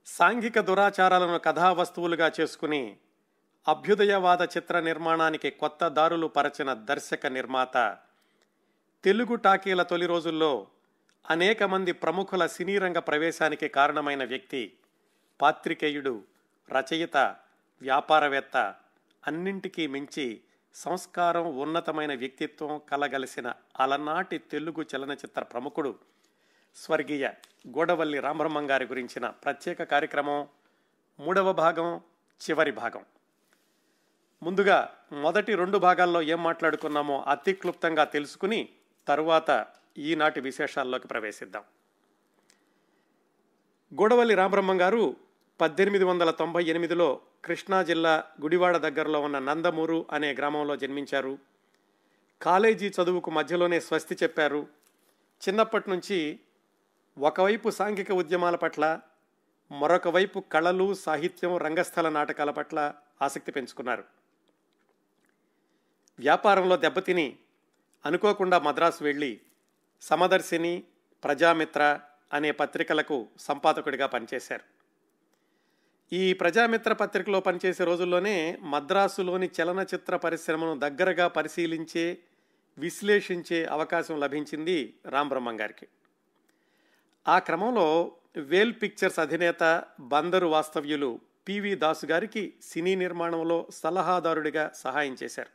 సాంఘిక దురాచారాలను కథా వస్తువులుగా చేసుకుని అభ్యుదయవాద చిత్ర నిర్మాణానికి కొత్త దారులు పరచిన దర్శక నిర్మాత తెలుగు టాకీల తొలి రోజుల్లో అనేక మంది ప్రముఖుల సినీ రంగ ప్రవేశానికి కారణమైన వ్యక్తి పాత్రికేయుడు రచయిత వ్యాపారవేత్త అన్నింటికీ మించి సంస్కారం ఉన్నతమైన వ్యక్తిత్వం కలగలిసిన అలనాటి తెలుగు చలనచిత్ర ప్రముఖుడు స్వర్గీయ గోడవల్లి రామబ్రహ్మం గారి గురించిన ప్రత్యేక కార్యక్రమం మూడవ భాగం చివరి భాగం ముందుగా మొదటి రెండు భాగాల్లో ఏం మాట్లాడుకున్నామో అతి క్లుప్తంగా తెలుసుకుని తరువాత ఈనాటి విశేషాల్లోకి ప్రవేశిద్దాం గోడవల్లి రామబ్రహ్మం గారు పద్దెనిమిది వందల తొంభై ఎనిమిదిలో కృష్ణా జిల్లా గుడివాడ దగ్గరలో ఉన్న నందమూరు అనే గ్రామంలో జన్మించారు కాలేజీ చదువుకు మధ్యలోనే స్వస్తి చెప్పారు చిన్నప్పటి నుంచి ఒకవైపు సాంఘిక ఉద్యమాల పట్ల మరొక వైపు కళలు సాహిత్యం రంగస్థల నాటకాల పట్ల ఆసక్తి పెంచుకున్నారు వ్యాపారంలో దెబ్బతిని అనుకోకుండా మద్రాసు వెళ్ళి సమదర్శిని ప్రజామిత్ర అనే పత్రికలకు సంపాదకుడిగా పనిచేశారు ఈ ప్రజామిత్ర పత్రికలో పనిచేసే రోజుల్లోనే మద్రాసులోని చలనచిత్ర పరిశ్రమను దగ్గరగా పరిశీలించే విశ్లేషించే అవకాశం లభించింది రామ్ బ్రహ్మం గారికి ఆ క్రమంలో వేల్ పిక్చర్స్ అధినేత బందరు వాస్తవ్యులు పివి దాసు గారికి సినీ నిర్మాణంలో సలహాదారుడిగా సహాయం చేశారు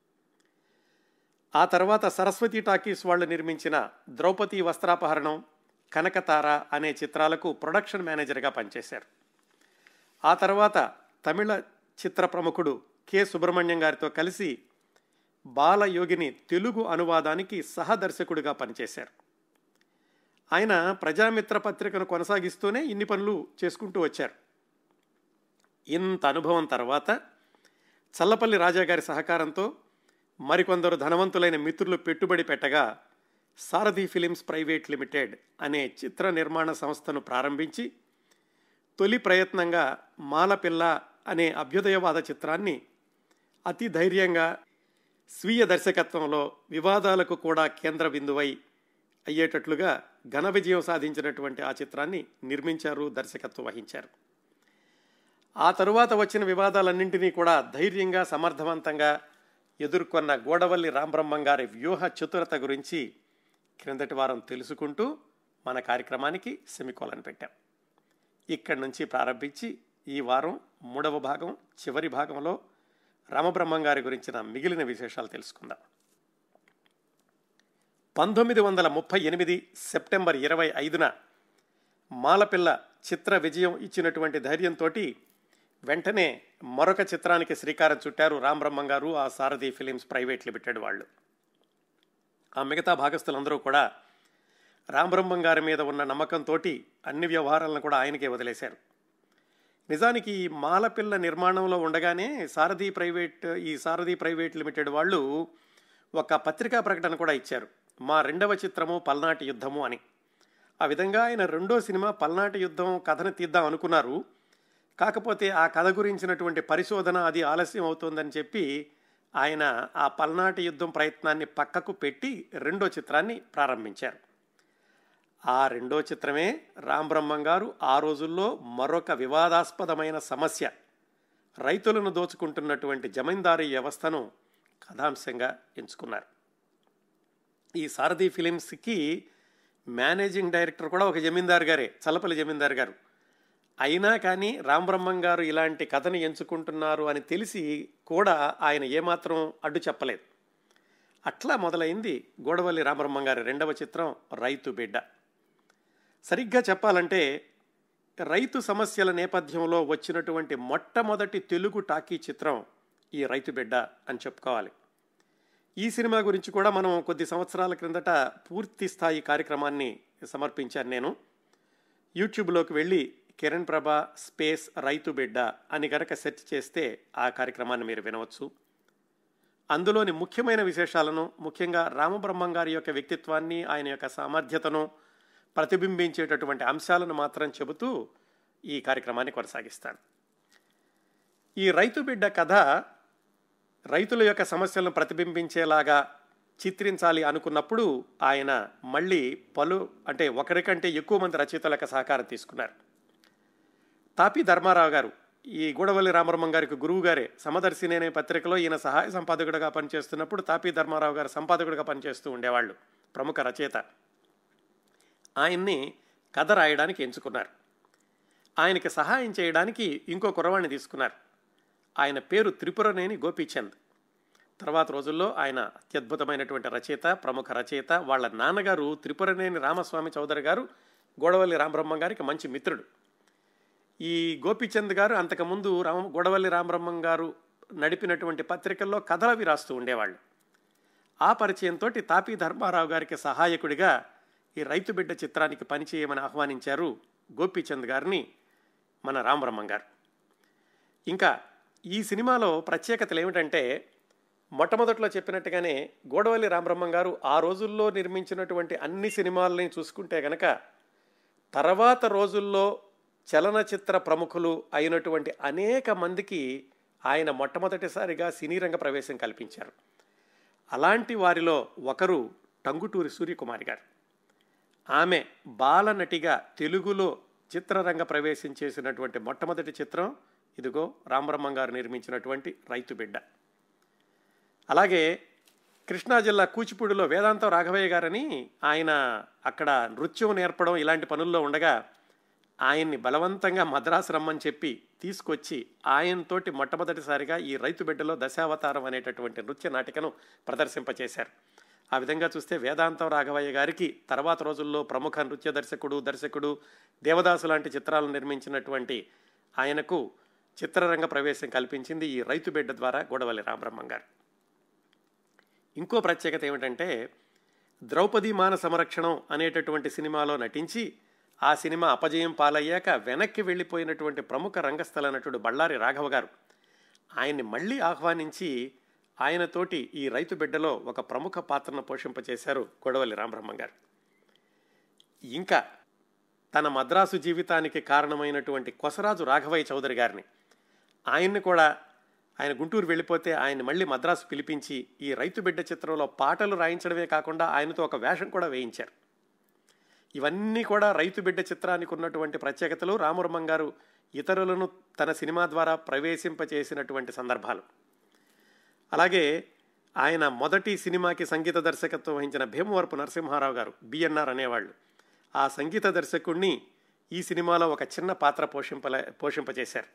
ఆ తర్వాత సరస్వతి టాకీస్ వాళ్ళు నిర్మించిన ద్రౌపది వస్త్రాపహరణం కనకతార అనే చిత్రాలకు ప్రొడక్షన్ మేనేజర్గా పనిచేశారు ఆ తర్వాత తమిళ చిత్ర ప్రముఖుడు కె సుబ్రహ్మణ్యం గారితో కలిసి బాలయోగిని తెలుగు అనువాదానికి సహదర్శకుడిగా పనిచేశారు ఆయన ప్రజామిత్ర పత్రికను కొనసాగిస్తూనే ఇన్ని పనులు చేసుకుంటూ వచ్చారు ఇంత అనుభవం తర్వాత చల్లపల్లి రాజా గారి సహకారంతో మరికొందరు ధనవంతులైన మిత్రులు పెట్టుబడి పెట్టగా సారథి ఫిలిమ్స్ ప్రైవేట్ లిమిటెడ్ అనే చిత్ర నిర్మాణ సంస్థను ప్రారంభించి తొలి ప్రయత్నంగా మాలపిల్ల అనే అభ్యుదయవాద చిత్రాన్ని అతి ధైర్యంగా స్వీయ దర్శకత్వంలో వివాదాలకు కూడా కేంద్ర బిందువై అయ్యేటట్లుగా ఘన విజయం సాధించినటువంటి ఆ చిత్రాన్ని నిర్మించారు దర్శకత్వం వహించారు ఆ తరువాత వచ్చిన వివాదాలన్నింటినీ కూడా ధైర్యంగా సమర్థవంతంగా ఎదుర్కొన్న గోడవల్లి రామబ్రహ్మం గారి వ్యూహ చతురత గురించి క్రిందటి వారం తెలుసుకుంటూ మన కార్యక్రమానికి సెమికోలను పెట్టాం ఇక్కడి నుంచి ప్రారంభించి ఈ వారం మూడవ భాగం చివరి భాగంలో రామబ్రహ్మం గారి గురించిన మిగిలిన విశేషాలు తెలుసుకుందాం పంతొమ్మిది వందల ముప్పై ఎనిమిది సెప్టెంబర్ ఇరవై ఐదున మాలపిల్ల చిత్ర విజయం ఇచ్చినటువంటి ధైర్యంతో వెంటనే మరొక చిత్రానికి శ్రీకారం చుట్టారు రామబ్రహ్మం గారు ఆ సారథి ఫిలిమ్స్ ప్రైవేట్ లిమిటెడ్ వాళ్ళు ఆ మిగతా భాగస్థులందరూ కూడా రామబ్రహ్మం గారి మీద ఉన్న నమ్మకంతో అన్ని వ్యవహారాలను కూడా ఆయనకే వదిలేశారు నిజానికి ఈ మాలపిల్ల నిర్మాణంలో ఉండగానే సారథి ప్రైవేట్ ఈ సారథి ప్రైవేట్ లిమిటెడ్ వాళ్ళు ఒక పత్రికా ప్రకటన కూడా ఇచ్చారు మా రెండవ చిత్రము పల్నాటి యుద్ధము అని ఆ విధంగా ఆయన రెండో సినిమా పల్నాటి యుద్ధం కథను తీద్దాం అనుకున్నారు కాకపోతే ఆ కథ గురించినటువంటి పరిశోధన అది ఆలస్యం అవుతోందని చెప్పి ఆయన ఆ పల్నాటి యుద్ధం ప్రయత్నాన్ని పక్కకు పెట్టి రెండో చిత్రాన్ని ప్రారంభించారు ఆ రెండో చిత్రమే రామబ్రహ్మం గారు ఆ రోజుల్లో మరొక వివాదాస్పదమైన సమస్య రైతులను దోచుకుంటున్నటువంటి జమీందారీ వ్యవస్థను కథాంశంగా ఎంచుకున్నారు ఈ సారథి ఫిలిమ్స్కి మేనేజింగ్ డైరెక్టర్ కూడా ఒక జమీందారు గారే చల్లపల్లి జమీందారు గారు అయినా కానీ రామబ్రహ్మం గారు ఇలాంటి కథను ఎంచుకుంటున్నారు అని తెలిసి కూడా ఆయన ఏమాత్రం అడ్డు చెప్పలేదు అట్లా మొదలైంది గోడవల్లి రామబ్రహ్మం గారి రెండవ చిత్రం రైతు బిడ్డ సరిగ్గా చెప్పాలంటే రైతు సమస్యల నేపథ్యంలో వచ్చినటువంటి మొట్టమొదటి తెలుగు టాకీ చిత్రం ఈ రైతు బిడ్డ అని చెప్పుకోవాలి ఈ సినిమా గురించి కూడా మనం కొద్ది సంవత్సరాల క్రిందట పూర్తి స్థాయి కార్యక్రమాన్ని సమర్పించాను నేను యూట్యూబ్లోకి వెళ్ళి కిరణ్ ప్రభ స్పేస్ రైతు బిడ్డ అని కనుక సెర్చ్ చేస్తే ఆ కార్యక్రమాన్ని మీరు వినవచ్చు అందులోని ముఖ్యమైన విశేషాలను ముఖ్యంగా రామబ్రహ్మం గారి యొక్క వ్యక్తిత్వాన్ని ఆయన యొక్క సామర్థ్యతను ప్రతిబింబించేటటువంటి అంశాలను మాత్రం చెబుతూ ఈ కార్యక్రమాన్ని కొనసాగిస్తాను ఈ రైతు బిడ్డ కథ రైతుల యొక్క సమస్యలను ప్రతిబింబించేలాగా చిత్రించాలి అనుకున్నప్పుడు ఆయన మళ్ళీ పలు అంటే ఒకరికంటే ఎక్కువ మంది రచయితల యొక్క సహకారం తీసుకున్నారు తాపి ధర్మారావు గారు ఈ గూడవల్లి రామబ్రహ్మం గారికి గురువు గారే సమదర్శిని అనే పత్రికలో ఈయన సహాయ సంపాదకుడిగా పనిచేస్తున్నప్పుడు తాపి ధర్మారావు గారు సంపాదకుడిగా పనిచేస్తూ ఉండేవాళ్ళు ప్రముఖ రచయిత ఆయన్ని కథ రాయడానికి ఎంచుకున్నారు ఆయనకి సహాయం చేయడానికి ఇంకో కుర్రవాణ్ణి తీసుకున్నారు ఆయన పేరు త్రిపురనేని గోపీచంద్ తర్వాత రోజుల్లో ఆయన అత్యద్భుతమైనటువంటి రచయిత ప్రముఖ రచయిత వాళ్ళ నాన్నగారు త్రిపురనేని రామస్వామి చౌదరి గారు గోడవల్లి రామబ్రహ్మం గారికి మంచి మిత్రుడు ఈ గోపీచంద్ గారు అంతకుముందు రామ గోడవల్లి రామబ్రహ్మం గారు నడిపినటువంటి పత్రికల్లో కథలవి రాస్తూ ఉండేవాళ్ళు ఆ పరిచయంతో తాపీ ధర్మారావు గారికి సహాయకుడిగా ఈ రైతు బిడ్డ చిత్రానికి పనిచేయమని ఆహ్వానించారు గోపీచంద్ గారిని మన రామబ్రహ్మం గారు ఇంకా ఈ సినిమాలో ప్రత్యేకతలు ఏమిటంటే మొట్టమొదట్లో చెప్పినట్టుగానే గోడవల్లి రామబ్రహ్మం గారు ఆ రోజుల్లో నిర్మించినటువంటి అన్ని సినిమాలని చూసుకుంటే గనక తర్వాత రోజుల్లో చలనచిత్ర ప్రముఖులు అయినటువంటి అనేక మందికి ఆయన మొట్టమొదటిసారిగా సినీ రంగ ప్రవేశం కల్పించారు అలాంటి వారిలో ఒకరు టంగుటూరి సూర్యకుమారి గారు ఆమె బాలనటిగా తెలుగులో చిత్రరంగ ప్రవేశం చేసినటువంటి మొట్టమొదటి చిత్రం ఇదిగో రామబ్రహ్మం గారు నిర్మించినటువంటి రైతు బిడ్డ అలాగే కృష్ణా జిల్లా కూచిపూడిలో వేదాంతం రాఘవయ్య గారని ఆయన అక్కడ నృత్యం నేర్పడం ఇలాంటి పనుల్లో ఉండగా ఆయన్ని బలవంతంగా మద్రాసు రమ్మని చెప్పి తీసుకొచ్చి ఆయనతోటి మొట్టమొదటిసారిగా ఈ రైతు బిడ్డలో దశావతారం అనేటటువంటి నృత్య నాటికను ప్రదర్శింపచేశారు ఆ విధంగా చూస్తే వేదాంతం రాఘవయ్య గారికి తర్వాత రోజుల్లో ప్రముఖ నృత్య దర్శకుడు దర్శకుడు దేవదాసు లాంటి చిత్రాలను నిర్మించినటువంటి ఆయనకు చిత్రరంగ ప్రవేశం కల్పించింది ఈ రైతు బిడ్డ ద్వారా గోడవల్లి రామబ్రహ్మం గారు ఇంకో ప్రత్యేకత ఏమిటంటే ద్రౌపది మాన సంరక్షణం అనేటటువంటి సినిమాలో నటించి ఆ సినిమా అపజయం పాలయ్యాక వెనక్కి వెళ్ళిపోయినటువంటి ప్రముఖ రంగస్థల నటుడు బళ్ళారి రాఘవ గారు ఆయన్ని మళ్ళీ ఆహ్వానించి ఆయనతోటి ఈ రైతు బిడ్డలో ఒక ప్రముఖ పాత్రను పోషింపచేశారు గొడవల్లి రామబ్రహ్మం గారు ఇంకా తన మద్రాసు జీవితానికి కారణమైనటువంటి కొసరాజు రాఘవయ్య చౌదరి గారిని ఆయన్ని కూడా ఆయన గుంటూరు వెళ్ళిపోతే ఆయన మళ్ళీ మద్రాసు పిలిపించి ఈ రైతు బిడ్డ చిత్రంలో పాటలు రాయించడమే కాకుండా ఆయనతో ఒక వేషం కూడా వేయించారు ఇవన్నీ కూడా రైతు బిడ్డ చిత్రానికి ఉన్నటువంటి ప్రత్యేకతలు రామబ్రహ్మం గారు ఇతరులను తన సినిమా ద్వారా ప్రవేశింపచేసినటువంటి సందర్భాలు అలాగే ఆయన మొదటి సినిమాకి సంగీత దర్శకత్వం వహించిన భీమవరపు నరసింహారావు గారు బిఎన్ఆర్ అనేవాళ్ళు ఆ సంగీత దర్శకుడిని ఈ సినిమాలో ఒక చిన్న పాత్ర పోషింపలే పోషింపచేశారు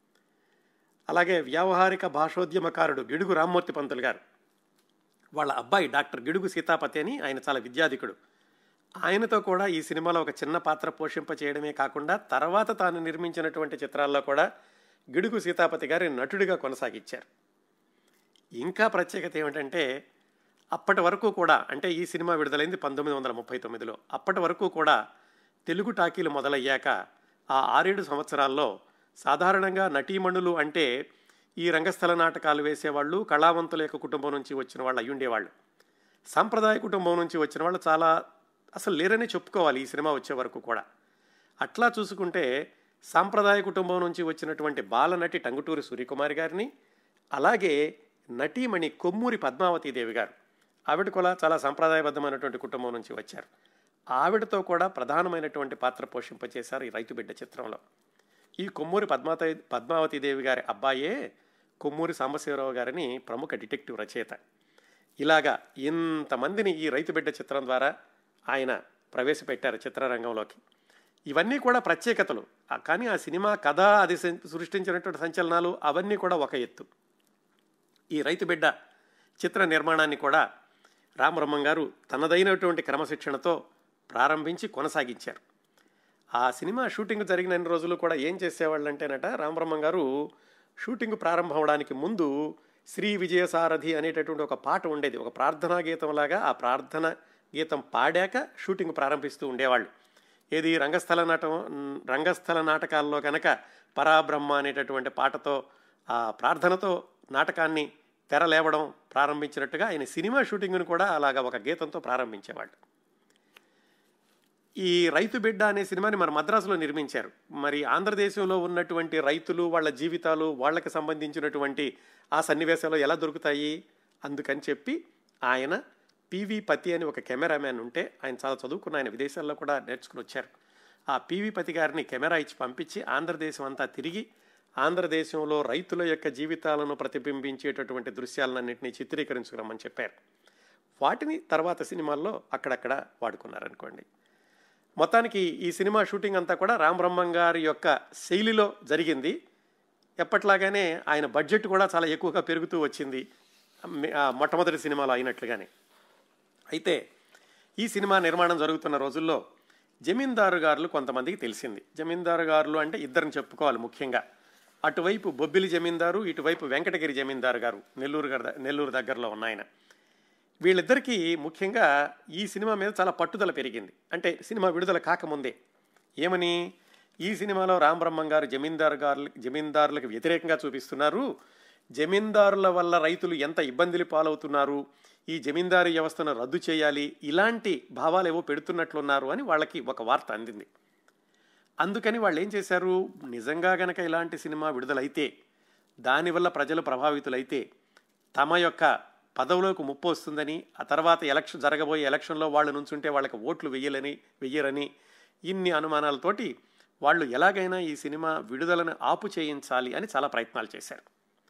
అలాగే వ్యావహారిక భాషోద్యమకారుడు గిడుగు రామ్మూర్తి పంతులు గారు వాళ్ళ అబ్బాయి డాక్టర్ గిడుగు సీతాపతి అని ఆయన చాలా విద్యాధికుడు ఆయనతో కూడా ఈ సినిమాలో ఒక చిన్న పాత్ర పోషింప చేయడమే కాకుండా తర్వాత తాను నిర్మించినటువంటి చిత్రాల్లో కూడా గిడుగు సీతాపతి గారి నటుడిగా కొనసాగించారు ఇంకా ప్రత్యేకత ఏమిటంటే అప్పటి వరకు కూడా అంటే ఈ సినిమా విడుదలైంది పంతొమ్మిది వందల ముప్పై తొమ్మిదిలో అప్పటి వరకు కూడా తెలుగు టాకీలు మొదలయ్యాక ఆ ఆరేడు సంవత్సరాల్లో సాధారణంగా నటీమణులు అంటే ఈ రంగస్థల నాటకాలు వేసేవాళ్ళు కళావంతుల యొక్క కుటుంబం నుంచి వచ్చిన వాళ్ళు అయ్యుండేవాళ్ళు సాంప్రదాయ కుటుంబం నుంచి వచ్చిన వాళ్ళు చాలా అసలు లేరనే చెప్పుకోవాలి ఈ సినిమా వచ్చే వరకు కూడా అట్లా చూసుకుంటే సాంప్రదాయ కుటుంబం నుంచి వచ్చినటువంటి బాలనటి టంగుటూరి సూర్యకుమారి గారిని అలాగే నటీమణి కొమ్మూరి పద్మావతీదేవి గారు ఆవిడ కూడా చాలా సాంప్రదాయబద్ధమైనటువంటి కుటుంబం నుంచి వచ్చారు ఆవిడతో కూడా ప్రధానమైనటువంటి పాత్ర పోషింపచేశారు ఈ రైతు బిడ్డ చిత్రంలో ఈ కొమ్మూరి పద్మావతి పద్మావతీదేవి గారి అబ్బాయే కొమ్మూరి సాంబశివరావు గారిని ప్రముఖ డిటెక్టివ్ రచయిత ఇలాగా ఇంతమందిని ఈ రైతు బిడ్డ చిత్రం ద్వారా ఆయన ప్రవేశపెట్టారు చిత్రరంగంలోకి ఇవన్నీ కూడా ప్రత్యేకతలు కానీ ఆ సినిమా కథ అది సృష్టించినటువంటి సంచలనాలు అవన్నీ కూడా ఒక ఎత్తు ఈ రైతు బిడ్డ చిత్ర నిర్మాణాన్ని కూడా రామబ్రహ్మం గారు తనదైనటువంటి క్రమశిక్షణతో ప్రారంభించి కొనసాగించారు ఆ సినిమా షూటింగ్ జరిగిన అన్ని రోజులు కూడా ఏం చేసేవాళ్ళంటేనట రామబ్రహ్మం గారు షూటింగ్ ప్రారంభం అవడానికి ముందు శ్రీ విజయసారథి అనేటటువంటి ఒక పాట ఉండేది ఒక ప్రార్థనా గీతంలాగా ఆ ప్రార్థన గీతం పాడాక షూటింగ్ ప్రారంభిస్తూ ఉండేవాళ్ళు ఏది రంగస్థల నాటం రంగస్థల నాటకాల్లో కనుక పరాబ్రహ్మ అనేటటువంటి పాటతో ఆ ప్రార్థనతో నాటకాన్ని తెరలేవడం ప్రారంభించినట్టుగా ఆయన సినిమా షూటింగ్ను కూడా అలాగా ఒక గీతంతో ప్రారంభించేవాళ్ళు ఈ రైతు బిడ్డ అనే సినిమాని మన మద్రాసులో నిర్మించారు మరి ఆంధ్రదేశంలో ఉన్నటువంటి రైతులు వాళ్ళ జీవితాలు వాళ్ళకి సంబంధించినటువంటి ఆ సన్నివేశాలు ఎలా దొరుకుతాయి అందుకని చెప్పి ఆయన పివి పతి అని ఒక కెమెరామ్యాన్ ఉంటే ఆయన చాలా చదువుకున్న ఆయన విదేశాల్లో కూడా నేర్చుకుని వచ్చారు ఆ పీవీపతి గారిని కెమెరా ఇచ్చి పంపించి ఆంధ్రదేశం అంతా తిరిగి ఆంధ్రదేశంలో రైతుల యొక్క జీవితాలను ప్రతిబింబించేటటువంటి దృశ్యాలన్నింటినీ చిత్రీకరించుకురమ్మని చెప్పారు వాటిని తర్వాత సినిమాల్లో అక్కడక్కడ వాడుకున్నారనుకోండి మొత్తానికి ఈ సినిమా షూటింగ్ అంతా కూడా రామ్ బ్రహ్మం గారి యొక్క శైలిలో జరిగింది ఎప్పట్లాగానే ఆయన బడ్జెట్ కూడా చాలా ఎక్కువగా పెరుగుతూ వచ్చింది ఆ మొట్టమొదటి సినిమాలో అయినట్లుగానే అయితే ఈ సినిమా నిర్మాణం జరుగుతున్న రోజుల్లో జమీందారు గారులు కొంతమందికి తెలిసింది జమీందారు గారులు అంటే ఇద్దరిని చెప్పుకోవాలి ముఖ్యంగా అటువైపు బొబ్బిలి జమీందారు ఇటువైపు వెంకటగిరి జమీందారు గారు నెల్లూరు గడ- నెల్లూరు దగ్గరలో ఉన్నాయన వీళ్ళిద్దరికీ ముఖ్యంగా ఈ సినిమా మీద చాలా పట్టుదల పెరిగింది అంటే సినిమా విడుదల కాకముందే ఏమని ఈ సినిమాలో రామ్ బ్రహ్మం గారు జమీందారు గారు జమీందారులకు వ్యతిరేకంగా చూపిస్తున్నారు జమీందారుల వల్ల రైతులు ఎంత ఇబ్బందులు పాలవుతున్నారు ఈ జమీందారీ వ్యవస్థను రద్దు చేయాలి ఇలాంటి భావాలు ఏవో పెడుతున్నట్లున్నారు అని వాళ్ళకి ఒక వార్త అందింది అందుకని వాళ్ళు ఏం చేశారు నిజంగా గనక ఇలాంటి సినిమా విడుదలైతే దానివల్ల ప్రజలు ప్రభావితులైతే తమ యొక్క పదవులోకి ముప్పు వస్తుందని ఆ తర్వాత ఎలక్షన్ జరగబోయే ఎలక్షన్లో వాళ్ళు నుంచుంటే వాళ్ళకి ఓట్లు వెయ్యలని వెయ్యరని ఇన్ని అనుమానాలతోటి వాళ్ళు ఎలాగైనా ఈ సినిమా విడుదలను ఆపు చేయించాలి అని చాలా ప్రయత్నాలు చేశారు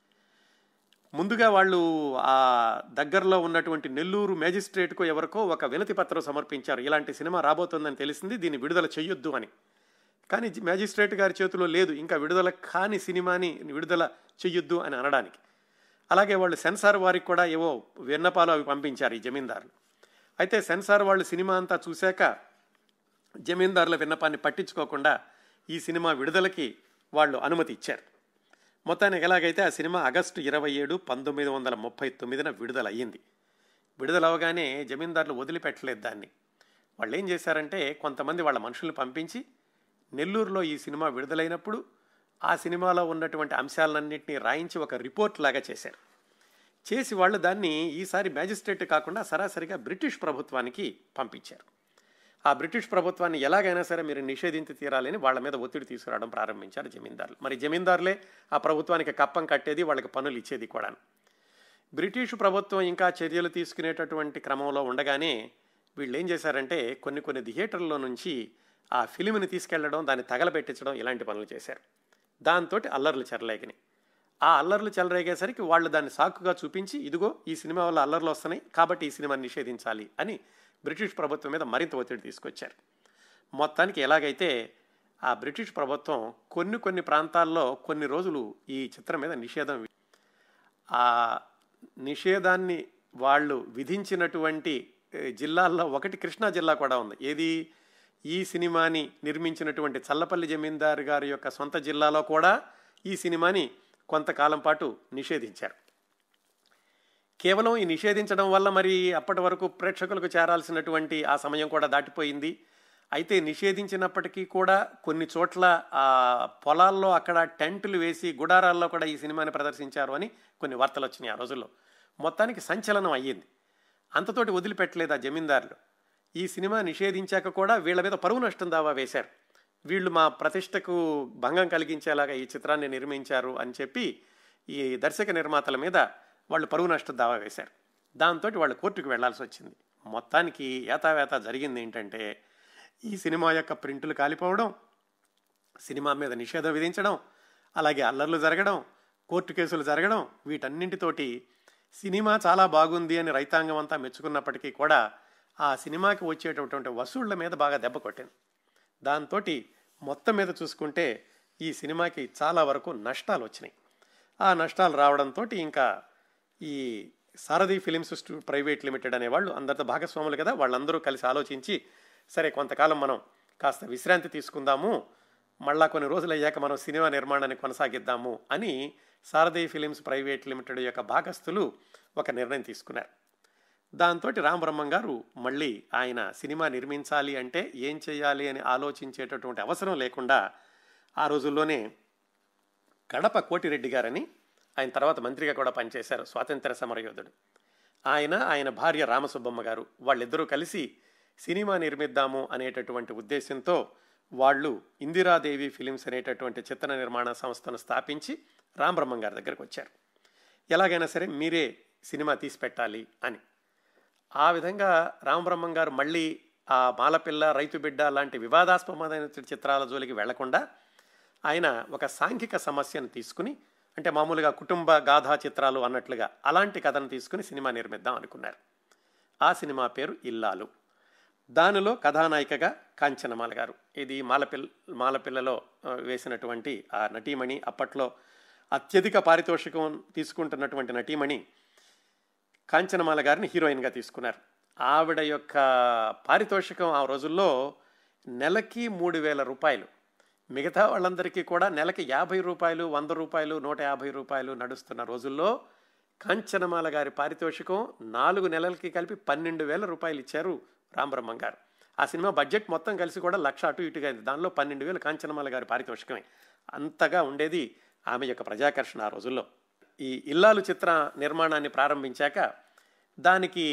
ముందుగా వాళ్ళు ఆ దగ్గరలో ఉన్నటువంటి నెల్లూరు మేజిస్ట్రేట్కు ఎవరికో ఒక వినతి పత్రం సమర్పించారు ఇలాంటి సినిమా రాబోతోందని తెలిసింది దీన్ని విడుదల చెయ్యొద్దు అని కానీ జి- మేజిస్ట్రేట్ గారి చేతిలో లేదు ఇంకా విడుదల కాని సినిమాని విడుదల చెయ్యొద్దు అని అనడానికి అలాగే వాళ్ళు సెన్సార్ వారికి కూడా ఏవో విన్నపాలు అవి పంపించారు ఈ జమీందారులు అయితే సెన్సార్ వాళ్ళు సినిమా అంతా చూశాక జమీందారుల విన్నపాన్ని పట్టించుకోకుండా ఈ సినిమా విడుదలకి వాళ్ళు అనుమతి ఇచ్చారు మొత్తానికి ఎలాగైతే ఆ సినిమా ఆగస్టు ఇరవై ఏడు పంతొమ్మిది వందల ముప్పై తొమ్మిదిన విడుదల అయ్యింది విడుదల అవగానే జమీందారులు వదిలిపెట్టలేదు దాన్ని వాళ్ళు ఏం చేశారంటే కొంతమంది వాళ్ళ మనుషుల్ని పంపించి నెల్లూరులో ఈ సినిమా విడుదలైనప్పుడు ఆ సినిమాలో ఉన్నటువంటి అంశాలన్నింటినీ రాయించి ఒక రిపోర్ట్ లాగా చేశారు చేసి వాళ్ళు దాన్ని ఈసారి మ్యాజిస్ట్రేట్ కాకుండా సరాసరిగా బ్రిటిష్ ప్రభుత్వానికి పంపించారు ఆ బ్రిటిష్ ప్రభుత్వాన్ని ఎలాగైనా సరే మీరు నిషేధించి తీరాలని వాళ్ళ మీద ఒత్తిడి తీసుకురావడం ప్రారంభించారు జమీందారులు మరి జమీందారులే ఆ ప్రభుత్వానికి కప్పం కట్టేది వాళ్ళకి పనులు ఇచ్చేది కూడా బ్రిటిష్ ప్రభుత్వం ఇంకా చర్యలు తీసుకునేటటువంటి క్రమంలో ఉండగానే వీళ్ళు ఏం చేశారంటే కొన్ని కొన్ని థియేటర్లో నుంచి ఆ ఫిలింని తీసుకెళ్లడం దాన్ని తగలబెట్టించడం ఇలాంటి పనులు చేశారు దాంతో అల్లర్లు చెరలేగినాయి ఆ అల్లర్లు చెలరేగేసరికి వాళ్ళు దాన్ని సాకుగా చూపించి ఇదిగో ఈ సినిమా వల్ల అల్లర్లు వస్తున్నాయి కాబట్టి ఈ సినిమాని నిషేధించాలి అని బ్రిటిష్ ప్రభుత్వం మీద మరింత ఒత్తిడి తీసుకొచ్చారు మొత్తానికి ఎలాగైతే ఆ బ్రిటిష్ ప్రభుత్వం కొన్ని కొన్ని ప్రాంతాల్లో కొన్ని రోజులు ఈ చిత్రం మీద నిషేధం వి- ఆ నిషేధాన్ని వాళ్ళు విధించినటువంటి ఏ, జిల్లాల్లో ఒకటి కృష్ణా జిల్లా కూడా ఉంది ఏది ఈ సినిమాని నిర్మించినటువంటి చల్లపల్లి జమీందారు గారి యొక్క సొంత జిల్లాలో కూడా ఈ సినిమాని కొంతకాలం పాటు నిషేధించారు కేవలం ఈ నిషేధించడం వల్ల మరి అప్పటి వరకు ప్రేక్షకులకు చేరాల్సినటువంటి ఆ సమయం కూడా దాటిపోయింది అయితే నిషేధించినప్పటికీ కూడా కొన్ని చోట్ల ఆ పొలాల్లో అక్కడ టెంట్లు వేసి గుడారాల్లో కూడా ఈ సినిమాని ప్రదర్శించారు అని కొన్ని వార్తలు వచ్చినాయి ఆ రోజుల్లో మొత్తానికి సంచలనం అయ్యింది అంతతోటి వదిలిపెట్టలేదు ఆ జమీందారులు ఈ సినిమా నిషేధించాక కూడా వీళ్ళ మీద పరువు నష్టం దావా వేశారు వీళ్ళు మా ప్రతిష్టకు భంగం కలిగించేలాగా ఈ చిత్రాన్ని నిర్మించారు అని చెప్పి ఈ దర్శక నిర్మాతల మీద వాళ్ళు పరువు నష్టం దావా వేశారు దాంతో వాళ్ళు కోర్టుకు వెళ్లాల్సి వచ్చింది మొత్తానికి ఏతావేత జరిగింది ఏంటంటే ఈ సినిమా యొక్క ప్రింటులు కాలిపోవడం సినిమా మీద నిషేధం విధించడం అలాగే అల్లర్లు జరగడం కోర్టు కేసులు జరగడం వీటన్నింటితోటి సినిమా చాలా బాగుంది అని రైతాంగం అంతా మెచ్చుకున్నప్పటికీ కూడా ఆ సినిమాకి వచ్చేటటువంటి వసూళ్ల మీద బాగా దెబ్బ కొట్టింది దాంతో మొత్తం మీద చూసుకుంటే ఈ సినిమాకి చాలా వరకు నష్టాలు వచ్చినాయి ఆ నష్టాలు రావడంతో ఇంకా ఈ సారథి ఫిలిమ్స్ స్టూ ప్రైవేట్ లిమిటెడ్ అనేవాళ్ళు అందరితో భాగస్వాములు కదా వాళ్ళందరూ కలిసి ఆలోచించి సరే కొంతకాలం మనం కాస్త విశ్రాంతి తీసుకుందాము మళ్ళా కొన్ని రోజులు అయ్యాక మనం సినిమా నిర్మాణాన్ని కొనసాగిద్దాము అని సారథి ఫిలిమ్స్ ప్రైవేట్ లిమిటెడ్ యొక్క భాగస్థులు ఒక నిర్ణయం తీసుకున్నారు దాంతో రామబ్రహ్మం గారు మళ్ళీ ఆయన సినిమా నిర్మించాలి అంటే ఏం చేయాలి అని ఆలోచించేటటువంటి అవసరం లేకుండా ఆ రోజుల్లోనే కడప కోటిరెడ్డి గారని ఆయన తర్వాత మంత్రిగా కూడా పనిచేశారు స్వాతంత్ర సమరయోధుడు ఆయన ఆయన భార్య రామసుబ్బమ్మ గారు వాళ్ళిద్దరూ కలిసి సినిమా నిర్మిద్దాము అనేటటువంటి ఉద్దేశంతో వాళ్ళు ఇందిరాదేవి ఫిలిమ్స్ అనేటటువంటి చిత్ర నిర్మాణ సంస్థను స్థాపించి రామబ్రహ్మం గారి దగ్గరకు వచ్చారు ఎలాగైనా సరే మీరే సినిమా తీసి పెట్టాలి అని ఆ విధంగా రామబ్రహ్మం గారు మళ్ళీ ఆ మాలపిల్ల రైతు బిడ్డ లాంటి వివాదాస్పదమైన చిత్రాల జోలికి వెళ్లకుండా ఆయన ఒక సాంఘిక సమస్యను తీసుకుని అంటే మామూలుగా కుటుంబ గాథా చిత్రాలు అన్నట్లుగా అలాంటి కథను తీసుకుని సినిమా నిర్మిద్దాం అనుకున్నారు ఆ సినిమా పేరు ఇల్లాలు దానిలో కథానాయికగా కాంచనమాల గారు ఇది మాలపిల్ మాలపిల్లలో ఆ, వేసినటువంటి ఆ నటీమణి అప్పట్లో అత్యధిక పారితోషికం తీసుకుంటున్నటువంటి నటీమణి కాంచనమాల గారిని హీరోయిన్గా తీసుకున్నారు ఆవిడ యొక్క పారితోషికం ఆ రోజుల్లో నెలకి మూడు వేల రూపాయలు మిగతా వాళ్ళందరికీ కూడా నెలకి యాభై రూపాయలు వంద రూపాయలు నూట యాభై రూపాయలు నడుస్తున్న రోజుల్లో కాంచనమాల గారి పారితోషికం నాలుగు నెలలకి కలిపి పన్నెండు వేల రూపాయలు ఇచ్చారు రామబ్రహ్మం గారు ఆ సినిమా బడ్జెట్ మొత్తం కలిసి కూడా లక్ష అటు ఇటుగా అయింది దానిలో పన్నెండు వేలు కాంచనమాల గారి పారితోషికమే అంతగా ఉండేది ఆమె యొక్క ప్రజాకర్షణ ఆ రోజుల్లో ఈ ఇల్లాలు చిత్ర నిర్మాణాన్ని ప్రారంభించాక దానికి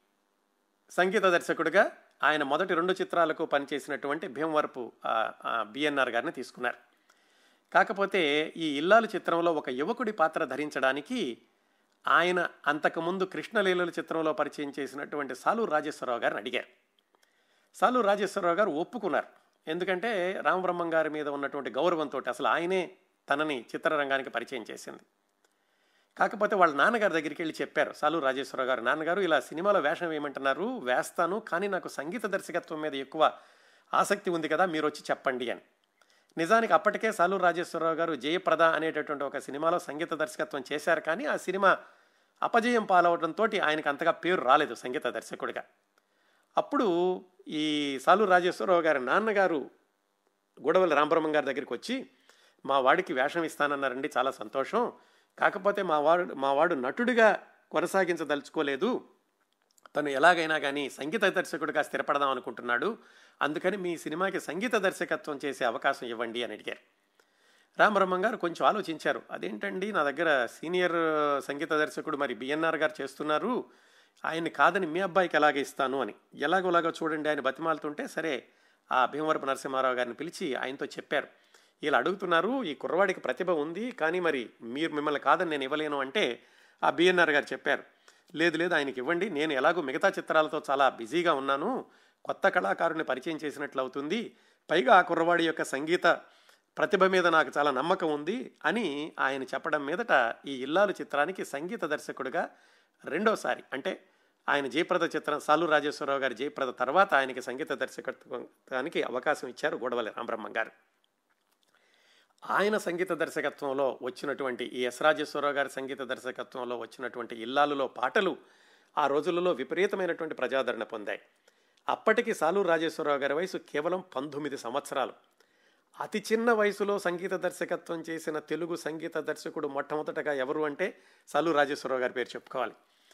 సంగీత దర్శకుడిగా ఆయన మొదటి రెండు చిత్రాలకు పనిచేసినటువంటి భీమవరపు బిఎన్ఆర్ గారిని తీసుకున్నారు కాకపోతే ఈ ఇల్లాలు చిత్రంలో ఒక యువకుడి పాత్ర ధరించడానికి ఆయన అంతకుముందు కృష్ణలీలల చిత్రంలో పరిచయం చేసినటువంటి సాలూరు రాజేశ్వరరావు గారిని అడిగారు సాలూరు రాజేశ్వరరావు గారు ఒప్పుకున్నారు ఎందుకంటే రామబ్రహ్మం గారి మీద ఉన్నటువంటి గౌరవంతో అసలు ఆయనే తనని చిత్రరంగానికి పరిచయం చేసింది కాకపోతే వాళ్ళ నాన్నగారి దగ్గరికి వెళ్ళి చెప్పారు సాలూరు రాజేశ్వరరావు గారు నాన్నగారు ఇలా సినిమాలో వేషం వేయమంటున్నారు వేస్తాను కానీ నాకు సంగీత దర్శకత్వం మీద ఎక్కువ ఆసక్తి ఉంది కదా మీరు వచ్చి చెప్పండి అని నిజానికి అప్పటికే సాలూరు రాజేశ్వరరావు గారు జయప్రద అనేటటువంటి ఒక సినిమాలో సంగీత దర్శకత్వం చేశారు కానీ ఆ సినిమా అపజయం పాలవడంతో ఆయనకు అంతగా పేరు రాలేదు సంగీత దర్శకుడిగా అప్పుడు ఈ సాలూరు రాజేశ్వరరావు గారి నాన్నగారు గొడవల రామబ్రహ్మం గారి దగ్గరికి వచ్చి మా వాడికి వేషం ఇస్తానన్నారండి చాలా సంతోషం కాకపోతే మా వాడు మా వాడు నటుడిగా కొనసాగించదలుచుకోలేదు తను ఎలాగైనా కానీ సంగీత దర్శకుడిగా స్థిరపడదాం అనుకుంటున్నాడు అందుకని మీ సినిమాకి సంగీత దర్శకత్వం చేసే అవకాశం ఇవ్వండి అని అడిగారు రామబ్రహ్మం గారు కొంచెం ఆలోచించారు అదేంటండి నా దగ్గర సీనియర్ సంగీత దర్శకుడు మరి బిఎన్ఆర్ గారు చేస్తున్నారు ఆయన్ని కాదని మీ అబ్బాయికి ఎలాగ ఇస్తాను అని ఎలాగోలాగో చూడండి ఆయన బతిమాలుతుంటే సరే ఆ భీమవరపు నరసింహారావు గారిని పిలిచి ఆయనతో చెప్పారు వీళ్ళు అడుగుతున్నారు ఈ కుర్రవాడికి ప్రతిభ ఉంది కానీ మరి మీరు మిమ్మల్ని కాదని నేను ఇవ్వలేను అంటే ఆ బిఎన్ఆర్ గారు చెప్పారు లేదు లేదు ఆయనకి ఇవ్వండి నేను ఎలాగో మిగతా చిత్రాలతో చాలా బిజీగా ఉన్నాను కొత్త కళాకారుని పరిచయం చేసినట్లు అవుతుంది పైగా ఆ కుర్రవాడి యొక్క సంగీత ప్రతిభ మీద నాకు చాలా నమ్మకం ఉంది అని ఆయన చెప్పడం మీదట ఈ ఇల్లాలు చిత్రానికి సంగీత దర్శకుడిగా రెండోసారి అంటే ఆయన జయప్రద చిత్రం సాలు రాజేశ్వరరావు గారి జయప్రద తర్వాత ఆయనకి సంగీత దర్శకత్వానికి అవకాశం ఇచ్చారు గోడవల్లి రామబ్రహ్మం గారు ఆయన సంగీత దర్శకత్వంలో వచ్చినటువంటి ఈ ఎస్ రాజేశ్వరరావు గారి సంగీత దర్శకత్వంలో వచ్చినటువంటి ఇల్లాలులో పాటలు ఆ రోజులలో విపరీతమైనటువంటి ప్రజాదరణ పొందాయి అప్పటికి సాలూరు రాజేశ్వరరావు గారి వయసు కేవలం పంతొమ్మిది సంవత్సరాలు అతి చిన్న వయసులో సంగీత దర్శకత్వం చేసిన తెలుగు సంగీత దర్శకుడు మొట్టమొదటగా ఎవరు అంటే సాలూరు రాజేశ్వరరావు గారి పేరు చెప్పుకోవాలి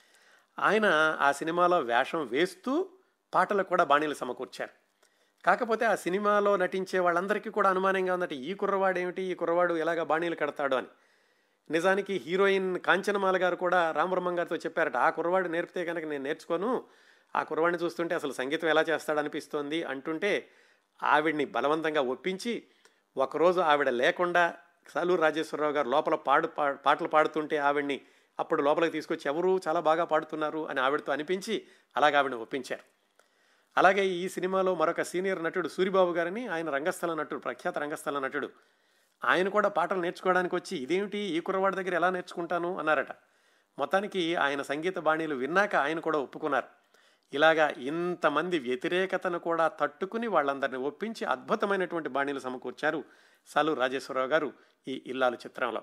ఆయన ఆ సినిమాలో వేషం వేస్తూ పాటలు కూడా బాణీలు సమకూర్చారు కాకపోతే ఆ సినిమాలో నటించే వాళ్ళందరికీ కూడా అనుమానంగా ఉందంటే ఈ కుర్రవాడు ఏమిటి ఈ కుర్రవాడు ఎలాగ బాణీలు కడతాడు అని నిజానికి హీరోయిన్ కాంచనమాల గారు కూడా రామబ్రహ్మం గారితో చెప్పారట ఆ కుర్రవాడు నేర్పితే కనుక నేను నేర్చుకోను ఆ కుర్రవాడిని చూస్తుంటే అసలు సంగీతం ఎలా చేస్తాడనిపిస్తోంది అంటుంటే ఆవిడ్ని బలవంతంగా ఒప్పించి ఒకరోజు ఆవిడ లేకుండా సాలూరు రాజేశ్వరరావు గారు లోపల పాడు పా- పాటలు పాడుతుంటే ఆవిడ్ని అప్పుడు లోపలికి తీసుకొచ్చి ఎవరు చాలా బాగా పాడుతున్నారు అని ఆవిడతో అనిపించి అలాగే ఆవిడని ఒప్పించారు అలాగే ఈ సినిమాలో మరొక సీనియర్ నటుడు సూరిబాబు గారిని ఆయన రంగస్థల నటుడు ప్రఖ్యాత రంగస్థల నటుడు ఆయన కూడా పాటలు నేర్చుకోవడానికి వచ్చి ఇదేమిటి ఈ కుర్రవాడి దగ్గర ఎలా నేర్చుకుంటాను అన్నారట మొత్తానికి ఆయన సంగీత బాణీలు విన్నాక ఆయన కూడా ఒప్పుకున్నారు ఇలాగా ఇంతమంది వ్యతిరేకతను కూడా తట్టుకుని వాళ్ళందరినీ ఒప్పించి అద్భుతమైనటువంటి బాణీలు సమకూర్చారు సాలు రాజేశ్వరరావు గారు ఈ ఇల్లాలు చిత్రంలో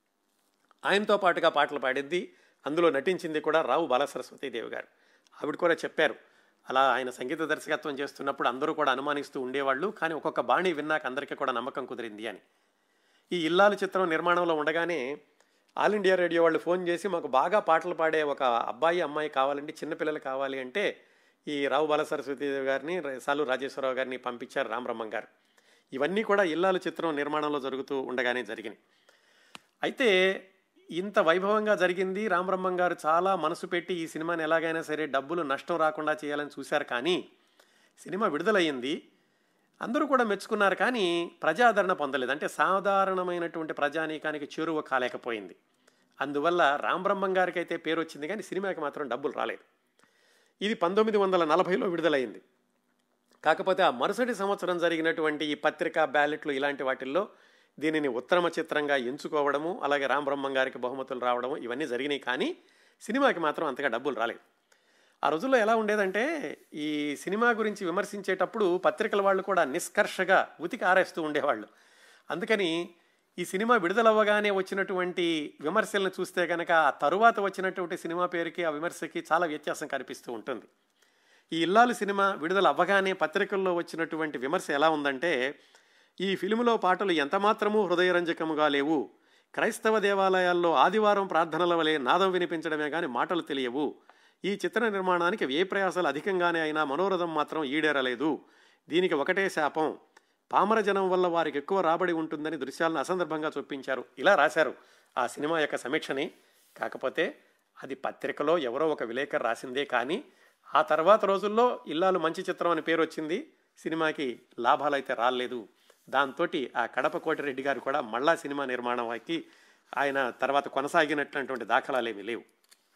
ఆయనతో పాటుగా పాటలు పాడింది అందులో నటించింది కూడా రావు బాలసరస్వతీదేవి గారు ఆవిడ కూడా చెప్పారు అలా ఆయన సంగీత దర్శకత్వం చేస్తున్నప్పుడు అందరూ కూడా అనుమానిస్తూ ఉండేవాళ్ళు కానీ ఒక్కొక్క బాణి విన్నాక అందరికీ కూడా నమ్మకం కుదిరింది అని ఈ ఇల్లాలు చిత్రం నిర్మాణంలో ఉండగానే ఆల్ ఇండియా రేడియో వాళ్ళు ఫోన్ చేసి మాకు బాగా పాటలు పాడే ఒక అబ్బాయి అమ్మాయి కావాలండి చిన్నపిల్లలు కావాలి అంటే ఈ రావు బాలసరస్వతీదేవి గారిని సాలు రాజేశ్వరరావు గారిని పంపించారు రామబ్రహ్మం గారు ఇవన్నీ కూడా ఇల్లాలు చిత్రం నిర్మాణంలో జరుగుతూ ఉండగానే జరిగినాయి అయితే ఇంత వైభవంగా జరిగింది రామబ్రహ్మం గారు చాలా మనసు పెట్టి ఈ సినిమాని ఎలాగైనా సరే డబ్బులు నష్టం రాకుండా చేయాలని చూశారు కానీ సినిమా విడుదలయ్యింది అందరూ కూడా మెచ్చుకున్నారు కానీ ప్రజాదరణ పొందలేదు అంటే సాధారణమైనటువంటి ప్రజానీకానికి చేరువ కాలేకపోయింది అందువల్ల రామబ్రహ్మం గారికి అయితే పేరు వచ్చింది కానీ సినిమాకి మాత్రం డబ్బులు రాలేదు ఇది పంతొమ్మిది వందల నలభైలో విడుదలైంది కాకపోతే ఆ మరుసటి సంవత్సరం జరిగినటువంటి ఈ పత్రికా బ్యాలెట్లు ఇలాంటి వాటిల్లో దీనిని ఉత్తమ చిత్రంగా ఎంచుకోవడము అలాగే రామబ్రహ్మం గారికి బహుమతులు రావడము ఇవన్నీ జరిగినాయి కానీ సినిమాకి మాత్రం అంతగా డబ్బులు రాలేదు ఆ రోజుల్లో ఎలా ఉండేదంటే ఈ సినిమా గురించి విమర్శించేటప్పుడు పత్రికల వాళ్ళు కూడా నిష్కర్షగా ఉతికి ఆరేస్తూ ఉండేవాళ్ళు అందుకని ఈ సినిమా విడుదలవ్వగానే వచ్చినటువంటి విమర్శలను చూస్తే కనుక ఆ తరువాత వచ్చినటువంటి సినిమా పేరుకి ఆ విమర్శకి చాలా వ్యత్యాసం కనిపిస్తూ ఉంటుంది ఈ ఇల్లాలు సినిమా విడుదల అవ్వగానే పత్రికల్లో వచ్చినటువంటి విమర్శ ఎలా ఉందంటే ఈ ఫిలిములో పాటలు ఎంతమాత్రమూ హృదయరంజకముగా లేవు క్రైస్తవ దేవాలయాల్లో ఆదివారం ప్రార్థనల వలె నాదం వినిపించడమే కానీ మాటలు తెలియవు ఈ చిత్ర నిర్మాణానికి వ్యయ ప్రయాసాలు అధికంగానే అయినా మనోరథం మాత్రం ఈడేరలేదు దీనికి ఒకటే శాపం పామర జనం వల్ల వారికి ఎక్కువ రాబడి ఉంటుందని దృశ్యాలను అసందర్భంగా చూపించారు ఇలా రాశారు ఆ సినిమా యొక్క సమీక్షని కాకపోతే అది పత్రికలో ఎవరో ఒక విలేకరు రాసిందే కానీ ఆ తర్వాత రోజుల్లో ఇల్లాలు మంచి చిత్రం అని పేరు వచ్చింది సినిమాకి లాభాలు అయితే రాలేదు దాంతో ఆ కడప కోటిరెడ్డి గారు కూడా మళ్ళా సినిమా నిర్మాణంకి ఆయన తర్వాత కొనసాగినటువంటి దాఖలాలు ఏమీ లేవు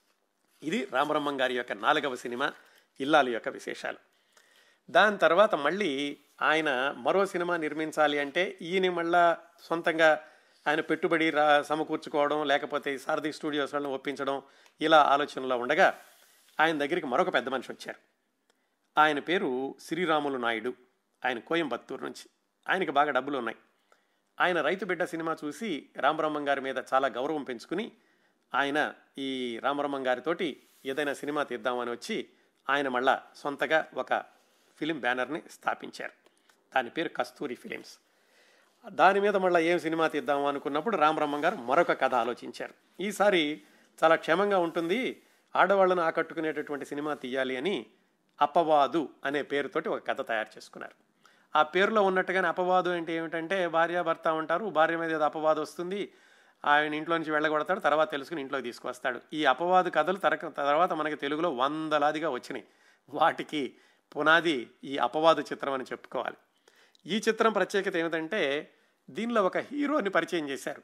ఇది రామబ్రహ్మం గారి యొక్క నాలుగవ సినిమా ఇల్లాలు యొక్క విశేషాలు దాని తర్వాత మళ్ళీ ఆయన మరో సినిమా నిర్మించాలి అంటే ఈయన మళ్ళా సొంతంగా ఆయన పెట్టుబడి రా సమకూర్చుకోవడం లేకపోతే సారథి స్టూడియోస్ వాళ్ళని ఒప్పించడం ఇలా ఆలోచనలో ఉండగా ఆయన దగ్గరికి మరొక పెద్ద మనిషి వచ్చారు ఆయన పేరు శ్రీరాములు నాయుడు ఆయన కోయంబత్తూరు నుంచి ఆయనకి బాగా డబ్బులు ఉన్నాయి ఆయన రైతు బిడ్డ సినిమా చూసి రామబ్రహ్మం గారి మీద చాలా గౌరవం పెంచుకుని ఆయన ఈ రామబ్రహ్మం గారితోటి ఏదైనా సినిమా తీద్దామని వచ్చి ఆయన మళ్ళా సొంతగా ఒక ఫిలిం బ్యానర్ని స్థాపించారు దాని పేరు కస్తూరి ఫిలిమ్స్ దాని మీద మళ్ళీ ఏం సినిమా తీద్దాము అనుకున్నప్పుడు రామబ్రహ్మం గారు మరొక కథ ఆలోచించారు ఈసారి చాలా క్షేమంగా ఉంటుంది ఆడవాళ్లను ఆకట్టుకునేటటువంటి సినిమా తీయాలి అని అపవాదు అనే పేరుతోటి ఒక కథ తయారు చేసుకున్నారు ఆ పేరులో ఉన్నట్టుగానే అపవాదు అంటే ఏమిటంటే భార్య భర్త ఉంటారు భార్య మీద ఏదో అపవాదు వస్తుంది ఆయన ఇంట్లో నుంచి వెళ్ళగొడతాడు తర్వాత తెలుసుకుని ఇంట్లోకి తీసుకొస్తాడు ఈ అపవాదు కథలు తరక తర్వాత మనకి తెలుగులో వందలాదిగా వచ్చినాయి వాటికి పునాది ఈ అపవాదు చిత్రం అని చెప్పుకోవాలి ఈ చిత్రం ప్రత్యేకత ఏమిటంటే దీనిలో ఒక హీరోని పరిచయం చేశారు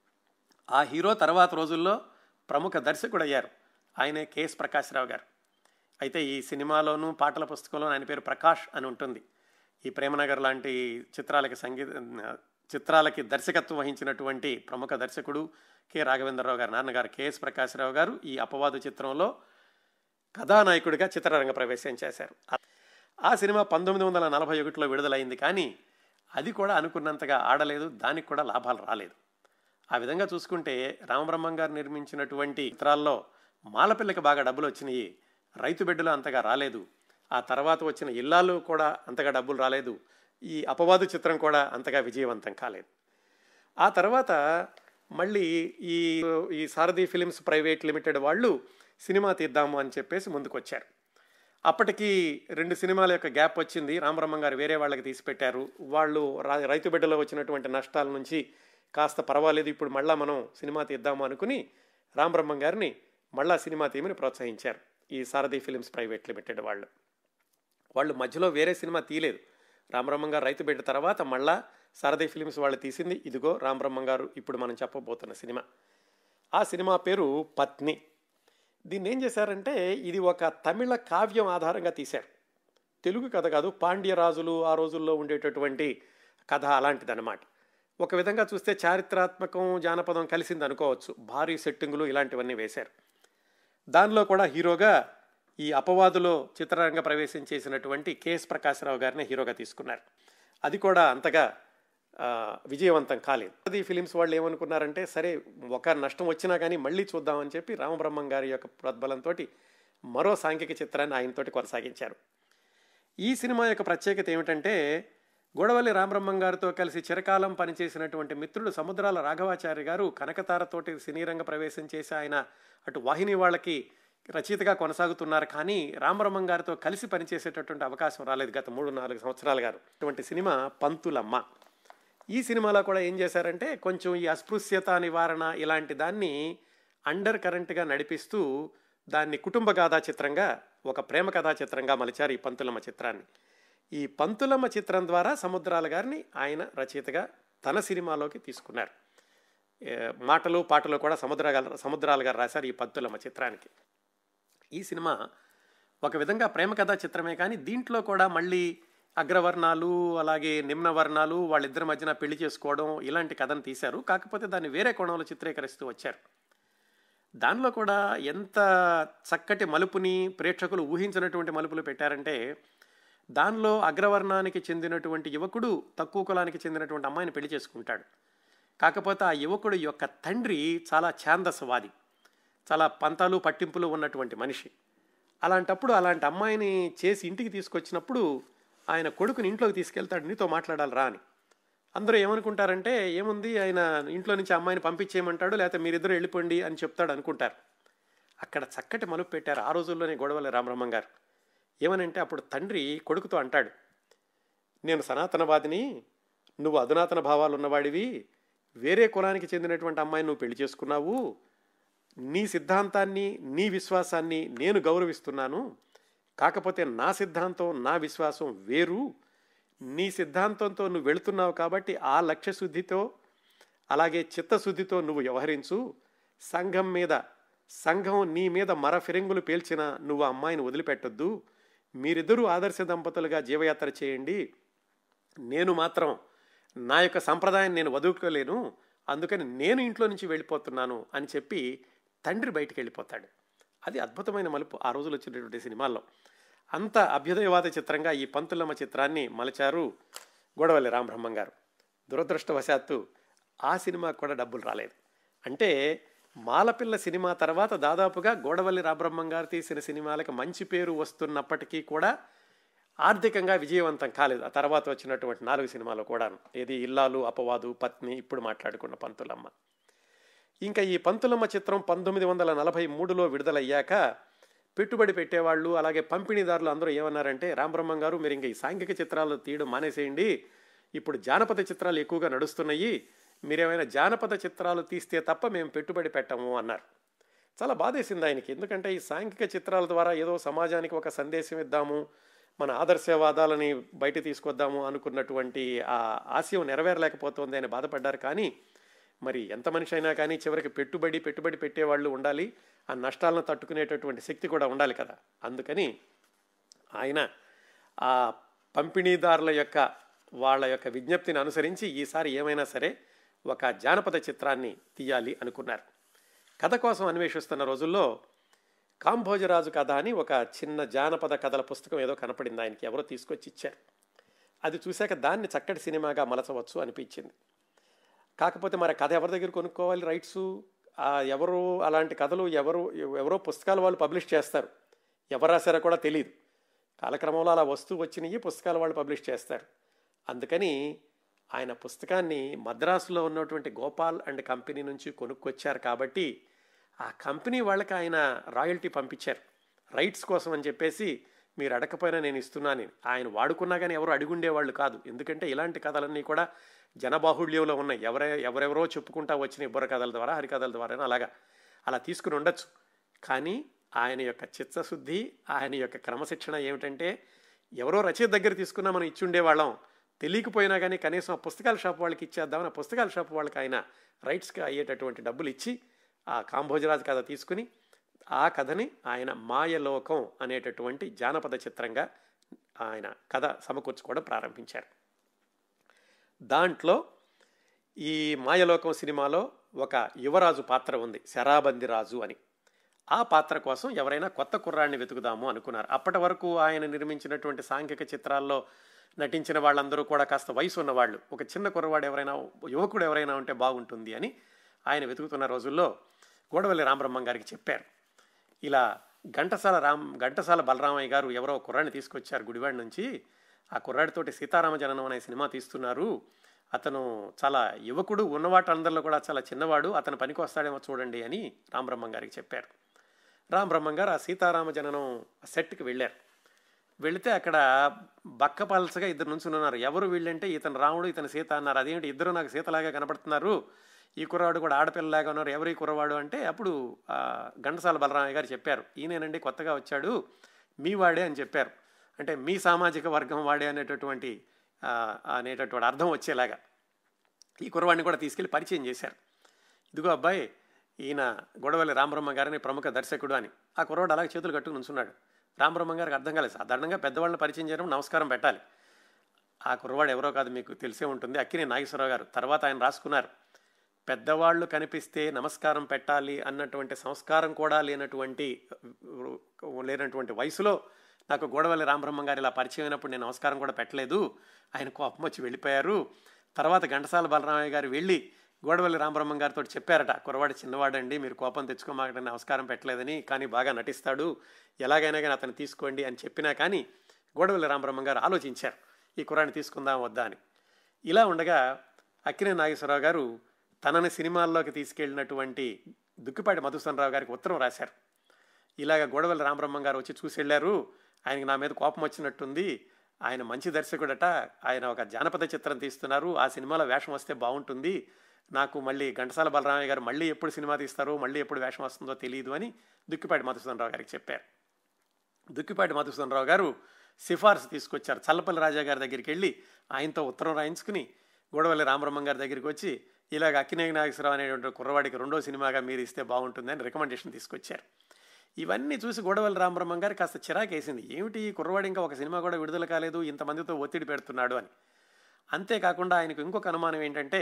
ఆ హీరో తర్వాత రోజుల్లో ప్రముఖ దర్శకుడు అయ్యారు ఆయనే కేఎస్ ప్రకాశ్రావు గారు అయితే ఈ సినిమాలోనూ పాటల పుస్తకంలో ఆయన పేరు ప్రకాష్ అని ఉంటుంది ఈ ప్రేమనగర్ లాంటి చిత్రాలకి సంగీత చిత్రాలకి దర్శకత్వం వహించినటువంటి ప్రముఖ దర్శకుడు కె రాఘవేంద్రరావు గారు నాన్నగారు కెఎస్ ప్రకాశ్రావు గారు ఈ అపవాదు చిత్రంలో కథానాయకుడిగా చిత్రరంగ ప్రవేశం చేశారు ఆ సినిమా పంతొమ్మిది వందల నలభై ఒకటిలో విడుదలైంది కానీ అది కూడా అనుకున్నంతగా ఆడలేదు దానికి కూడా లాభాలు రాలేదు ఆ విధంగా చూసుకుంటే రామబ్రహ్మం గారు నిర్మించినటువంటి చిత్రాల్లో మాలపిల్లకి బాగా డబ్బులు వచ్చినాయి రైతు బిడ్డలు అంతగా రాలేదు ఆ తర్వాత వచ్చిన ఇల్లాలు కూడా అంతగా డబ్బులు రాలేదు ఈ అపవాదు చిత్రం కూడా అంతగా విజయవంతం కాలేదు ఆ తర్వాత మళ్ళీ ఈ ఈ సారథి ఫిలిమ్స్ ప్రైవేట్ లిమిటెడ్ వాళ్ళు సినిమా తీద్దాము అని చెప్పేసి ముందుకు వచ్చారు అప్పటికి రెండు సినిమాల యొక్క గ్యాప్ వచ్చింది రామబ్రహ్మం గారు వేరే వాళ్ళకి తీసిపెట్టారు వాళ్ళు రైతు బిడ్డలో వచ్చినటువంటి నష్టాల నుంచి కాస్త పర్వాలేదు ఇప్పుడు మళ్ళా మనం సినిమా తీద్దాము అనుకుని రామబ్రహ్మం గారిని మళ్ళా సినిమా తీయమని ప్రోత్సహించారు ఈ సారథి ఫిలిమ్స్ ప్రైవేట్ లిమిటెడ్ వాళ్ళు వాళ్ళు మధ్యలో వేరే సినిమా తీయలేదు రామబ్రహ్మం గారు రైతు బిడ్డ తర్వాత మళ్ళా సారథి ఫిలిమ్స్ వాళ్ళు తీసింది ఇదిగో రామబ్రహ్మం గారు ఇప్పుడు మనం చెప్పబోతున్న సినిమా ఆ సినిమా పేరు పత్ని దీన్ని ఏం చేశారంటే ఇది ఒక తమిళ కావ్యం ఆధారంగా తీశారు తెలుగు కథ కాదు పాండ్యరాజులు ఆ రోజుల్లో ఉండేటటువంటి కథ అలాంటిదన్నమాట ఒక విధంగా చూస్తే చారిత్రాత్మకం జానపదం కలిసింది అనుకోవచ్చు భారీ సెట్టింగులు ఇలాంటివన్నీ వేశారు దానిలో కూడా హీరోగా ఈ అపవాదులో చిత్రరంగ ప్రవేశం చేసినటువంటి కేఎస్ ప్రకాశ్రావు గారిని హీరోగా తీసుకున్నారు అది కూడా అంతగా విజయవంతం కాలేదు అది ఫిలిమ్స్ వాళ్ళు ఏమనుకున్నారంటే సరే ఒక నష్టం వచ్చినా కానీ మళ్ళీ చూద్దామని చెప్పి రామబ్రహ్మం గారి యొక్క ప్రోద్బలంతో మరో సాంఘిక చిత్రాన్ని ఆయనతోటి కొనసాగించారు ఈ సినిమా యొక్క ప్రత్యేకత ఏమిటంటే గోడవల్లి రామబ్రహ్మం గారితో కలిసి చిరకాలం పనిచేసినటువంటి మిత్రుడు సముద్రాల రాఘవాచారి గారు కనకతారతోటి సినీ రంగ ప్రవేశం చేసి ఆయన అటు వాహిని వాళ్ళకి రచయితగా కొనసాగుతున్నారు కానీ రామబ్రహ్మం గారితో కలిసి పనిచేసేటటువంటి అవకాశం రాలేదు గత మూడు నాలుగు సంవత్సరాలు గారు అటువంటి సినిమా పంతులమ్మ ఈ సినిమాలో కూడా ఏం చేశారంటే కొంచెం ఈ అస్పృశ్యత నివారణ ఇలాంటి దాన్ని అండర్ కరెంట్గా నడిపిస్తూ దాన్ని కుటుంబ గాథా చిత్రంగా ఒక ప్రేమ కథా చిత్రంగా మలిచారు ఈ పంతులమ్మ చిత్రాన్ని ఈ పంతులమ్మ చిత్రం ద్వారా సముద్రాల గారిని ఆయన రచయితగా తన సినిమాలోకి తీసుకున్నారు మాటలు పాటలు కూడా సముద్ర సముద్రాల గారు రాశారు ఈ పంతులమ్మ చిత్రానికి ఈ సినిమా ఒక విధంగా ప్రేమ కథా చిత్రమే కానీ దీంట్లో కూడా మళ్ళీ అగ్రవర్ణాలు అలాగే నిమ్న వర్ణాలు వాళ్ళిద్దరి మధ్యన పెళ్లి చేసుకోవడం ఇలాంటి కథను తీశారు కాకపోతే దాన్ని వేరే కోణంలో చిత్రీకరిస్తూ వచ్చారు దానిలో కూడా ఎంత చక్కటి మలుపుని ప్రేక్షకులు ఊహించినటువంటి మలుపులు పెట్టారంటే దానిలో అగ్రవర్ణానికి చెందినటువంటి యువకుడు తక్కువ కులానికి చెందినటువంటి అమ్మాయిని పెళ్లి చేసుకుంటాడు కాకపోతే ఆ యువకుడు యొక్క తండ్రి చాలా ఛాందసవాది చాలా పంతాలు పట్టింపులు ఉన్నటువంటి మనిషి అలాంటప్పుడు అలాంటి అమ్మాయిని చేసి ఇంటికి తీసుకొచ్చినప్పుడు ఆయన కొడుకుని ఇంట్లోకి తీసుకెళ్తాడు నీతో మాట్లాడాలి రా అని అందరూ ఏమనుకుంటారంటే ఏముంది ఆయన ఇంట్లో నుంచి అమ్మాయిని పంపించేయమంటాడు లేకపోతే మీరిద్దరు వెళ్ళిపోండి అని చెప్తాడు అనుకుంటారు అక్కడ చక్కటి మలుపు పెట్టారు ఆ రోజుల్లోనే గొడవలే రామబ్రహ్మం గారు ఏమనంటే అప్పుడు తండ్రి కొడుకుతో అంటాడు నేను సనాతనవాదిని నువ్వు అధునాతన భావాలు ఉన్నవాడివి వేరే కులానికి చెందినటువంటి అమ్మాయిని నువ్వు పెళ్లి చేసుకున్నావు నీ సిద్ధాంతాన్ని నీ విశ్వాసాన్ని నేను గౌరవిస్తున్నాను కాకపోతే నా సిద్ధాంతం నా విశ్వాసం వేరు నీ సిద్ధాంతంతో నువ్వు వెళుతున్నావు కాబట్టి ఆ లక్ష్య శుద్ధితో అలాగే చిత్తశుద్ధితో నువ్వు వ్యవహరించు సంఘం మీద సంఘం నీ మీద మర ఫిరంగులు పేల్చిన నువ్వు ఆ అమ్మాయిని వదిలిపెట్టొద్దు మీరిద్దరూ ఆదర్శ దంపతులుగా జీవయాత్ర చేయండి నేను మాత్రం నా యొక్క సంప్రదాయం నేను వదులుకోలేను అందుకని నేను ఇంట్లో నుంచి వెళ్ళిపోతున్నాను అని చెప్పి తండ్రి బయటికి వెళ్ళిపోతాడు అది అద్భుతమైన మలుపు ఆ రోజులు వచ్చినటువంటి సినిమాల్లో అంత అభ్యుదయవాద చిత్రంగా ఈ పంతులమ్మ చిత్రాన్ని మలచారు గొడవల్లి రామబ్రహ్మం గారు దురదృష్టవశాత్తు ఆ సినిమాకు కూడా డబ్బులు రాలేదు అంటే మాలపిల్ల సినిమా తర్వాత దాదాపుగా గోడవల్లి రామబ్రహ్మం గారు తీసిన సినిమాలకు మంచి పేరు వస్తున్నప్పటికీ కూడా ఆర్థికంగా విజయవంతం కాలేదు ఆ తర్వాత వచ్చినటువంటి నాలుగు సినిమాలు కూడాను ఏది ఇల్లాలు అపవాదు పత్ని ఇప్పుడు మాట్లాడుకున్న పంతులమ్మ ఇంకా ఈ పంతులమ్మ చిత్రం పంతొమ్మిది వందల నలభై మూడులో విడుదలయ్యాక పెట్టుబడి పెట్టేవాళ్ళు అలాగే పంపిణీదారులు అందరూ ఏమన్నారంటే రామబ్రహ్మం గారు మీరు ఇంకా ఈ సాంఘిక చిత్రాలు తీయడం మానేసేయండి ఇప్పుడు జానపద చిత్రాలు ఎక్కువగా నడుస్తున్నాయి మీరేమైనా జానపద చిత్రాలు తీస్తే తప్ప మేము పెట్టుబడి పెట్టము అన్నారు చాలా బాధేసింది ఆయనకి ఎందుకంటే ఈ సాంఘిక చిత్రాల ద్వారా ఏదో సమాజానికి ఒక సందేశం ఇద్దాము మన ఆదర్శవాదాలని బయట తీసుకొద్దాము అనుకున్నటువంటి ఆ ఆశయం నెరవేరలేకపోతుంది అని బాధపడ్డారు కానీ మరి ఎంత మనిషి అయినా కానీ చివరికి పెట్టుబడి పెట్టుబడి పెట్టేవాళ్ళు ఉండాలి ఆ నష్టాలను తట్టుకునేటటువంటి శక్తి కూడా ఉండాలి కదా అందుకని ఆయన ఆ పంపిణీదారుల యొక్క వాళ్ళ యొక్క విజ్ఞప్తిని అనుసరించి ఈసారి ఏమైనా సరే ఒక జానపద చిత్రాన్ని తీయాలి అనుకున్నారు కథ కోసం అన్వేషిస్తున్న రోజుల్లో కాంభోజరాజు కథ అని ఒక చిన్న జానపద కథల పుస్తకం ఏదో కనపడింది ఆయనకి ఎవరో తీసుకొచ్చి ఇచ్చారు అది చూశాక దాన్ని చక్కటి సినిమాగా మలచవచ్చు అనిపించింది కాకపోతే మరి కథ ఎవరి దగ్గర కొనుక్కోవాలి రైట్స్ ఎవరు అలాంటి కథలు ఎవరు ఎవరో పుస్తకాలు వాళ్ళు పబ్లిష్ చేస్తారు ఎవరు రాశారో కూడా తెలియదు కాలక్రమంలో అలా వస్తూ వచ్చినవి పుస్తకాలు వాళ్ళు పబ్లిష్ చేస్తారు అందుకని ఆయన పుస్తకాన్ని మద్రాసులో ఉన్నటువంటి గోపాల్ అండ్ కంపెనీ నుంచి కొనుక్కొచ్చారు కాబట్టి ఆ కంపెనీ వాళ్ళకి ఆయన రాయల్టీ పంపించారు రైట్స్ కోసం అని చెప్పేసి మీరు అడగకపోయినా నేను ఇస్తున్నాను ఆయన వాడుకున్నా కానీ ఎవరు అడుగుండేవాళ్ళు కాదు ఎందుకంటే ఇలాంటి కథలన్నీ కూడా జనబాహుళ్యంలో ఉన్నాయి ఎవరె ఎవరెవరో చెప్పుకుంటా వచ్చిన ఇబ్బర కథల ద్వారా హరికథల ద్వారా అలాగా అలా తీసుకుని ఉండొచ్చు కానీ ఆయన యొక్క చిత్తశుద్ధి ఆయన యొక్క క్రమశిక్షణ ఏమిటంటే ఎవరో రచయిత దగ్గర తీసుకున్నా మనం ఇచ్చుండేవాళ్ళం తెలియకపోయినా కానీ కనీసం ఆ పుస్తకాల షాప్ వాళ్ళకి ఇచ్చేద్దామని ఆ పుస్తకాల షాప్ వాళ్ళకి ఆయన రైట్స్కి అయ్యేటటువంటి డబ్బులు ఇచ్చి ఆ కాంభోజరాజు కథ తీసుకుని ఆ కథని ఆయన మాయలోకం అనేటటువంటి జానపద చిత్రంగా ఆయన కథ సమకూర్చుకోవడం ప్రారంభించారు దాంట్లో ఈ మాయలోకం సినిమాలో ఒక యువరాజు పాత్ర ఉంది శరాబంది రాజు అని ఆ పాత్ర కోసం ఎవరైనా కొత్త కుర్రాడిని వెతుకుదాము అనుకున్నారు అప్పటి వరకు ఆయన నిర్మించినటువంటి సాంఘిక చిత్రాల్లో నటించిన వాళ్ళందరూ కూడా కాస్త వయసు ఉన్నవాళ్ళు ఒక చిన్న కుర్రవాడు ఎవరైనా యువకుడు ఎవరైనా ఉంటే బాగుంటుంది అని ఆయన వెతుకుతున్న రోజుల్లో గోడవల్లి రామబ్రహ్మం గారికి చెప్పారు ఇలా ఘంటసాల రామ్ ఘంటసాల బలరామయ్య గారు ఎవరో కుర్రాడిని తీసుకొచ్చారు గుడివాడి నుంచి ఆ కుర్రాడితోటి సీతారామ జననం అనే సినిమా తీస్తున్నారు అతను చాలా యువకుడు ఉన్నవాటందరిలో కూడా చాలా చిన్నవాడు అతను పనికి వస్తాడేమో చూడండి అని రామబ్రహ్మం గారికి చెప్పారు రామబ్రహ్మం గారు ఆ సీతారామ జననం సెట్కి వెళ్ళారు వెళితే అక్కడ బక్క పలసగా ఇద్దరు నుంచి ఉన్నారు ఎవరు వీళ్ళంటే ఇతను రాముడు ఇతను సీత అన్నారు అదేంటి ఇద్దరు నాకు సీతలాగా కనపడుతున్నారు ఈ కుర్రవాడు కూడా ఆడపిల్లలాగా ఉన్నారు ఎవరి కుర్రవాడు అంటే అప్పుడు ఘంటసాల బలరామయ్య గారు చెప్పారు ఈయనేనండి కొత్తగా వచ్చాడు మీ వాడే అని చెప్పారు అంటే మీ సామాజిక వర్గం వాడే అనేటటువంటి అనేటటువంటి అర్థం వచ్చేలాగా ఈ కుర్రవాడిని కూడా తీసుకెళ్లి పరిచయం చేశారు ఇదిగో అబ్బాయి ఈయన గొడవల్లి రామబ్రహ్మ గారిని ప్రముఖ దర్శకుడు అని ఆ కుర్రవాడు అలాగే చేతులు కట్టుకుని ఉంచున్నాడు రామబ్రహ్మ గారికి అర్థం కాలేదు సాధారణంగా పెద్దవాళ్ళని పరిచయం చేయడం నమస్కారం పెట్టాలి ఆ కుర్రవాడు ఎవరో కాదు మీకు తెలిసే ఉంటుంది అక్కినే నాగేశ్వరరావు గారు తర్వాత ఆయన రాసుకున్నారు పెద్దవాళ్ళు కనిపిస్తే నమస్కారం పెట్టాలి అన్నటువంటి సంస్కారం కూడా లేనటువంటి లేనటువంటి వయసులో నాకు గోడవల్లి రామబ్రహ్మం గారు ఇలా పరిచయం అయినప్పుడు నేను నమస్కారం కూడా పెట్టలేదు ఆయన కోపం వచ్చి వెళ్ళిపోయారు తర్వాత ఘంటసాల బలరామయ్య గారు వెళ్ళి గోడవల్లి రామబ్రహ్మం గారితో చెప్పారట కురవాడు చిన్నవాడండి మీరు కోపం తెచ్చుకోమాకండి నమస్కారం పెట్టలేదని కానీ బాగా నటిస్తాడు ఎలాగైనా కానీ అతను తీసుకోండి అని చెప్పినా కానీ గోడవల్లి రామబ్రహ్మం గారు ఆలోచించారు ఈ కురాన్ని తీసుకుందాం వద్దా అని ఇలా ఉండగా అక్కినే నాగేశ్వరరావు గారు తనని సినిమాల్లోకి తీసుకెళ్ళినటువంటి దుక్కిపాటి మధుసూదనరావు గారికి ఉత్తరం రాశారు ఇలాగ గోడవల్లి రామబ్రహ్మం గారు వచ్చి చూసి వెళ్ళారు ఆయనకి నా మీద కోపం వచ్చినట్టుంది ఆయన మంచి దర్శకుడట ఆయన ఒక జానపద చిత్రం తీస్తున్నారు ఆ సినిమాలో వేషం వస్తే బాగుంటుంది నాకు మళ్ళీ ఘంటసాల బలరామయ్య గారు మళ్ళీ ఎప్పుడు సినిమా తీస్తారో మళ్ళీ ఎప్పుడు వేషం వస్తుందో తెలియదు అని దుక్కిపాటి మధుసూదనరావు గారికి చెప్పారు దుక్కిపాటి మధుసూదనరావు గారు సిఫార్సు తీసుకొచ్చారు చల్లపల్లి రాజా గారి దగ్గరికి వెళ్ళి ఆయనతో ఉత్తరం రాయించుకుని గోడవల్లి రామబ్రహ్మం గారి దగ్గరికి వచ్చి ఇలాగ అక్కినేగి నాగేశ్వరరావు అనేటువంటి కుర్రవాడికి రెండో సినిమాగా మీరు ఇస్తే బాగుంటుందని రికమెండేషన్ తీసుకొచ్చారు ఇవన్నీ చూసి గోడవల్లి రామబ్రహ్మం గారు కాస్త చిరాకేసింది ఏమిటి ఈ కుర్రవాడు ఇంకా ఒక సినిమా కూడా విడుదల కాలేదు ఇంతమందితో ఒత్తిడి పెడుతున్నాడు అని అంతేకాకుండా ఆయనకు ఇంకొక అనుమానం ఏంటంటే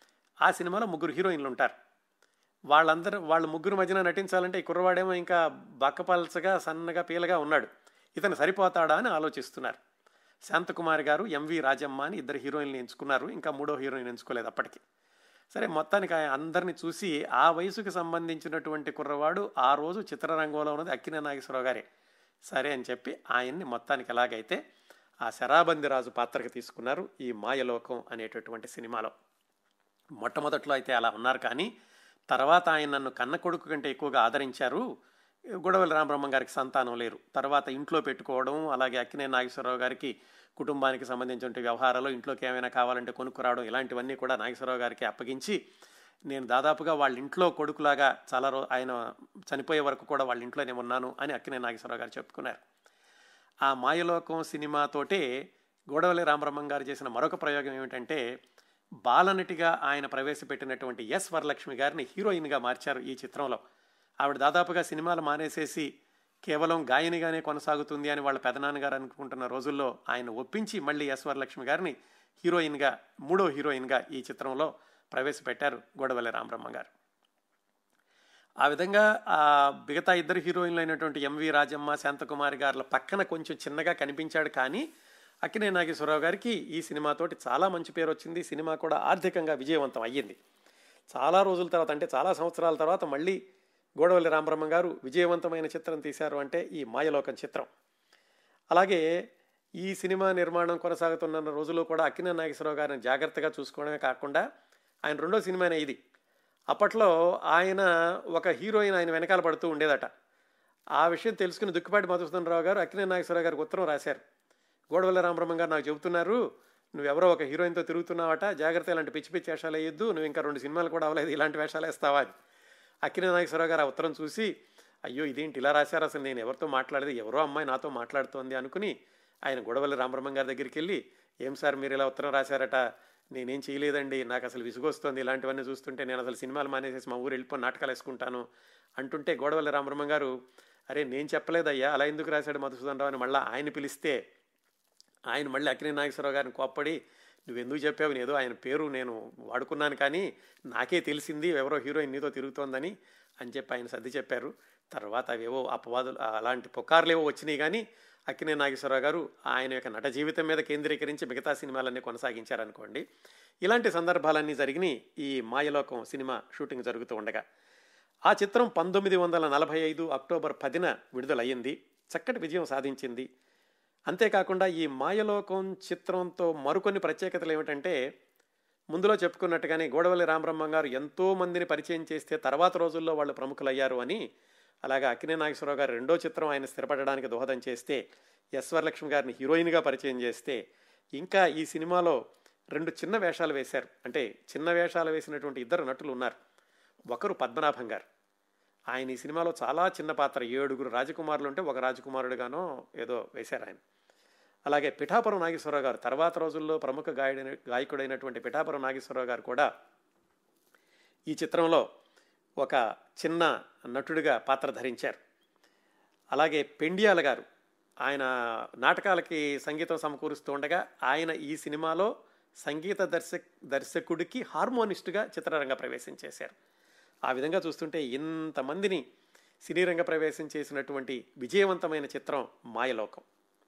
ఆ సినిమాలో ముగ్గురు హీరోయిన్లు ఉంటారు వాళ్ళందరూ వాళ్ళ ముగ్గురు మధ్యన నటించాలంటే ఈ కుర్రవాడేమో ఇంకా బక్కపల్చగా సన్నగా పీలగా ఉన్నాడు ఇతను సరిపోతాడా అని ఆలోచిస్తున్నారు శాంతకుమారి గారు ఎంవి రాజమ్మ అని ఇద్దరు హీరోయిన్లు ఎంచుకున్నారు ఇంకా మూడో హీరోయిన్ ఎంచుకోలేదు అప్పటికి సరే మొత్తానికి అందరిని చూసి ఆ వయసుకి సంబంధించినటువంటి కుర్రవాడు ఆ రోజు చిత్రరంగంలో ఉన్నది అక్కినే నాగేశ్వరరావు గారే సరే అని చెప్పి ఆయన్ని మొత్తానికి ఎలాగైతే ఆ శరాబంది రాజు పాత్రకి తీసుకున్నారు ఈ మాయలోకం అనేటటువంటి సినిమాలో మొట్టమొదట్లో అయితే అలా ఉన్నారు కానీ తర్వాత ఆయన నన్ను కన్న కొడుకు కంటే ఎక్కువగా ఆదరించారు గొడవల రామబ్రహ్మం గారికి సంతానం లేరు తర్వాత ఇంట్లో పెట్టుకోవడం అలాగే అక్కినే నాగేశ్వరరావు గారికి కుటుంబానికి సంబంధించిన వ్యవహారాలు ఇంట్లోకి ఏమైనా కావాలంటే కొనుక్కురావడం ఇలాంటివన్నీ కూడా నాగేశ్వరరావు గారికి అప్పగించి నేను దాదాపుగా వాళ్ళ ఇంట్లో కొడుకులాగా చాలా రో ఆయన చనిపోయే వరకు కూడా వాళ్ళ ఇంట్లోనే ఉన్నాను అని అక్కినే నాగేశ్వరరావు గారు చెప్పుకున్నారు ఆ మాయలోకం సినిమాతోటే గోడవల్లి రామబ్రహ్మం గారు చేసిన మరొక ప్రయోగం ఏమిటంటే బాలనటిగా ఆయన ప్రవేశపెట్టినటువంటి ఎస్ వరలక్ష్మి గారిని హీరోయిన్గా మార్చారు ఈ చిత్రంలో ఆవిడ దాదాపుగా సినిమాలు మానేసేసి కేవలం గాయనిగానే కొనసాగుతుంది అని వాళ్ళ పెదనాన్నగారు అనుకుంటున్న రోజుల్లో ఆయన ఒప్పించి మళ్ళీ ఎస్ వరలక్ష్మి గారిని హీరోయిన్గా మూడో హీరోయిన్గా ఈ చిత్రంలో ప్రవేశపెట్టారు గోడవల్లి రామబ్రహ్మ గారు ఆ విధంగా ఆ మిగతా ఇద్దరు హీరోయిన్లు అయినటువంటి ఎంవి రాజమ్మ శాంతకుమారి గారుల పక్కన కొంచెం చిన్నగా కనిపించాడు కానీ అక్కినే నాగేశ్వరరావు గారికి ఈ సినిమాతోటి చాలా మంచి పేరు వచ్చింది సినిమా కూడా ఆర్థికంగా విజయవంతం అయ్యింది చాలా రోజుల తర్వాత అంటే చాలా సంవత్సరాల తర్వాత మళ్ళీ గోడవల్లి రామబ్రహ్మ గారు విజయవంతమైన చిత్రం తీశారు అంటే ఈ మాయలోకం చిత్రం అలాగే ఈ సినిమా నిర్మాణం కొనసాగుతున్న రోజుల్లో కూడా అక్కిన నాగేశ్వరరావు గారిని జాగ్రత్తగా చూసుకోవడమే కాకుండా ఆయన రెండో సినిమానే ఇది అప్పట్లో ఆయన ఒక హీరోయిన్ ఆయన వెనకాల పడుతూ ఉండేదట ఆ విషయం తెలుసుకుని దుక్కిపాటి మధుసూదనరావు గారు అక్కినే నాగేశ్వరరావు గారికి ఉత్తరం రాశారు గోడవల్లి రామబ్రహ్మ గారు నాకు చెబుతున్నారు నువ్వెవరో ఒక హీరోయిన్తో తిరుగుతున్నావట జాగ్రత్త ఇలాంటి పిచ్చి పిచ్చి వేషాలు వేయొద్దు నువ్వు ఇంకా రెండు సినిమాలు కూడా అవ్వలేదు ఇలాంటి వేషాలు వేస్తావా అని అక్కినే నాగేశ్వరరావు గారు ఆ ఉత్తరం చూసి అయ్యో ఇదేంటి ఇలా రాశారు అసలు నేను ఎవరితో మాట్లాడేది ఎవరో అమ్మాయి నాతో మాట్లాడుతోంది అనుకుని ఆయన గొడవల్లి రామబ్రహ్మం గారి దగ్గరికి వెళ్ళి ఏం సార్ మీరు ఇలా ఉత్తరం రాశారట నేనేం చేయలేదండి నాకు అసలు విసుగొస్తుంది ఇలాంటివన్నీ చూస్తుంటే నేను అసలు సినిమాలు మానేసేసి మా ఊరు వెళ్ళిపోయి నాటకాలు వేసుకుంటాను అంటుంటే గోడవల్లి రామబ్రహ్మం గారు అరే నేను చెప్పలేదయ్యా అలా ఎందుకు రాశాడు మధుసూదన్ రావు అని మళ్ళీ ఆయన పిలిస్తే ఆయన మళ్ళీ అక్కినే నాగేశ్వరరావు గారిని కోప్పడి నువ్వెందుకు చెప్పావు ఏదో ఆయన పేరు నేను వాడుకున్నాను కానీ నాకే తెలిసింది ఎవరో హీరోయిన్ నీతో తిరుగుతోందని అని చెప్పి ఆయన సర్ది చెప్పారు తర్వాత అవేవో అపవాదులు అలాంటి పుకార్లు ఏవో వచ్చినాయి కానీ అక్కినే నాగేశ్వరరావు గారు ఆయన యొక్క నట జీవితం మీద కేంద్రీకరించి మిగతా సినిమాలన్నీ కొనసాగించారనుకోండి ఇలాంటి సందర్భాలన్నీ జరిగినాయి ఈ మాయలోకం సినిమా షూటింగ్ జరుగుతూ ఉండగా ఆ చిత్రం పంతొమ్మిది వందల నలభై ఐదు అక్టోబర్ పదిన విడుదలయ్యింది చక్కటి విజయం సాధించింది అంతేకాకుండా ఈ మాయలోకం చిత్రంతో మరికొన్ని ప్రత్యేకతలు ఏమిటంటే ముందులో చెప్పుకున్నట్టుగానే గోడవల్లి రామబ్రహ్మం గారు ఎంతో మందిని పరిచయం చేస్తే తర్వాత రోజుల్లో వాళ్ళు ప్రముఖులయ్యారు అని అలాగా అక్కినే నాగేశ్వరరావు గారు రెండో చిత్రం ఆయన స్థిరపడడానికి దోహదం చేస్తే ఎస్ వరలక్ష్మి గారిని హీరోయిన్గా పరిచయం చేస్తే ఇంకా ఈ సినిమాలో రెండు చిన్న వేషాలు వేశారు అంటే చిన్న వేషాలు వేసినటువంటి ఇద్దరు నటులు ఉన్నారు ఒకరు పద్మనాభం గారు ఆయన ఈ సినిమాలో చాలా చిన్న పాత్ర ఏడుగురు రాజకుమారులు ఉంటే ఒక రాజకుమారుడుగానో ఏదో వేశారు ఆయన అలాగే పిఠాపురం నాగేశ్వరరావు గారు తర్వాత రోజుల్లో ప్రముఖ గాయడైన గాయకుడైనటువంటి పిఠాపురం నాగేశ్వరరావు గారు కూడా ఈ చిత్రంలో ఒక చిన్న నటుడిగా పాత్ర ధరించారు అలాగే పెండియాల గారు ఆయన నాటకాలకి సంగీతం సమకూరుస్తూ ఉండగా ఆయన ఈ సినిమాలో సంగీత దర్శక్ దర్శకుడికి హార్మోనిస్టుగా చిత్రరంగ ప్రవేశం చేశారు ఆ విధంగా చూస్తుంటే ఇంతమందిని సినీ రంగ ప్రవేశం చేసినటువంటి విజయవంతమైన చిత్రం మాయలోకం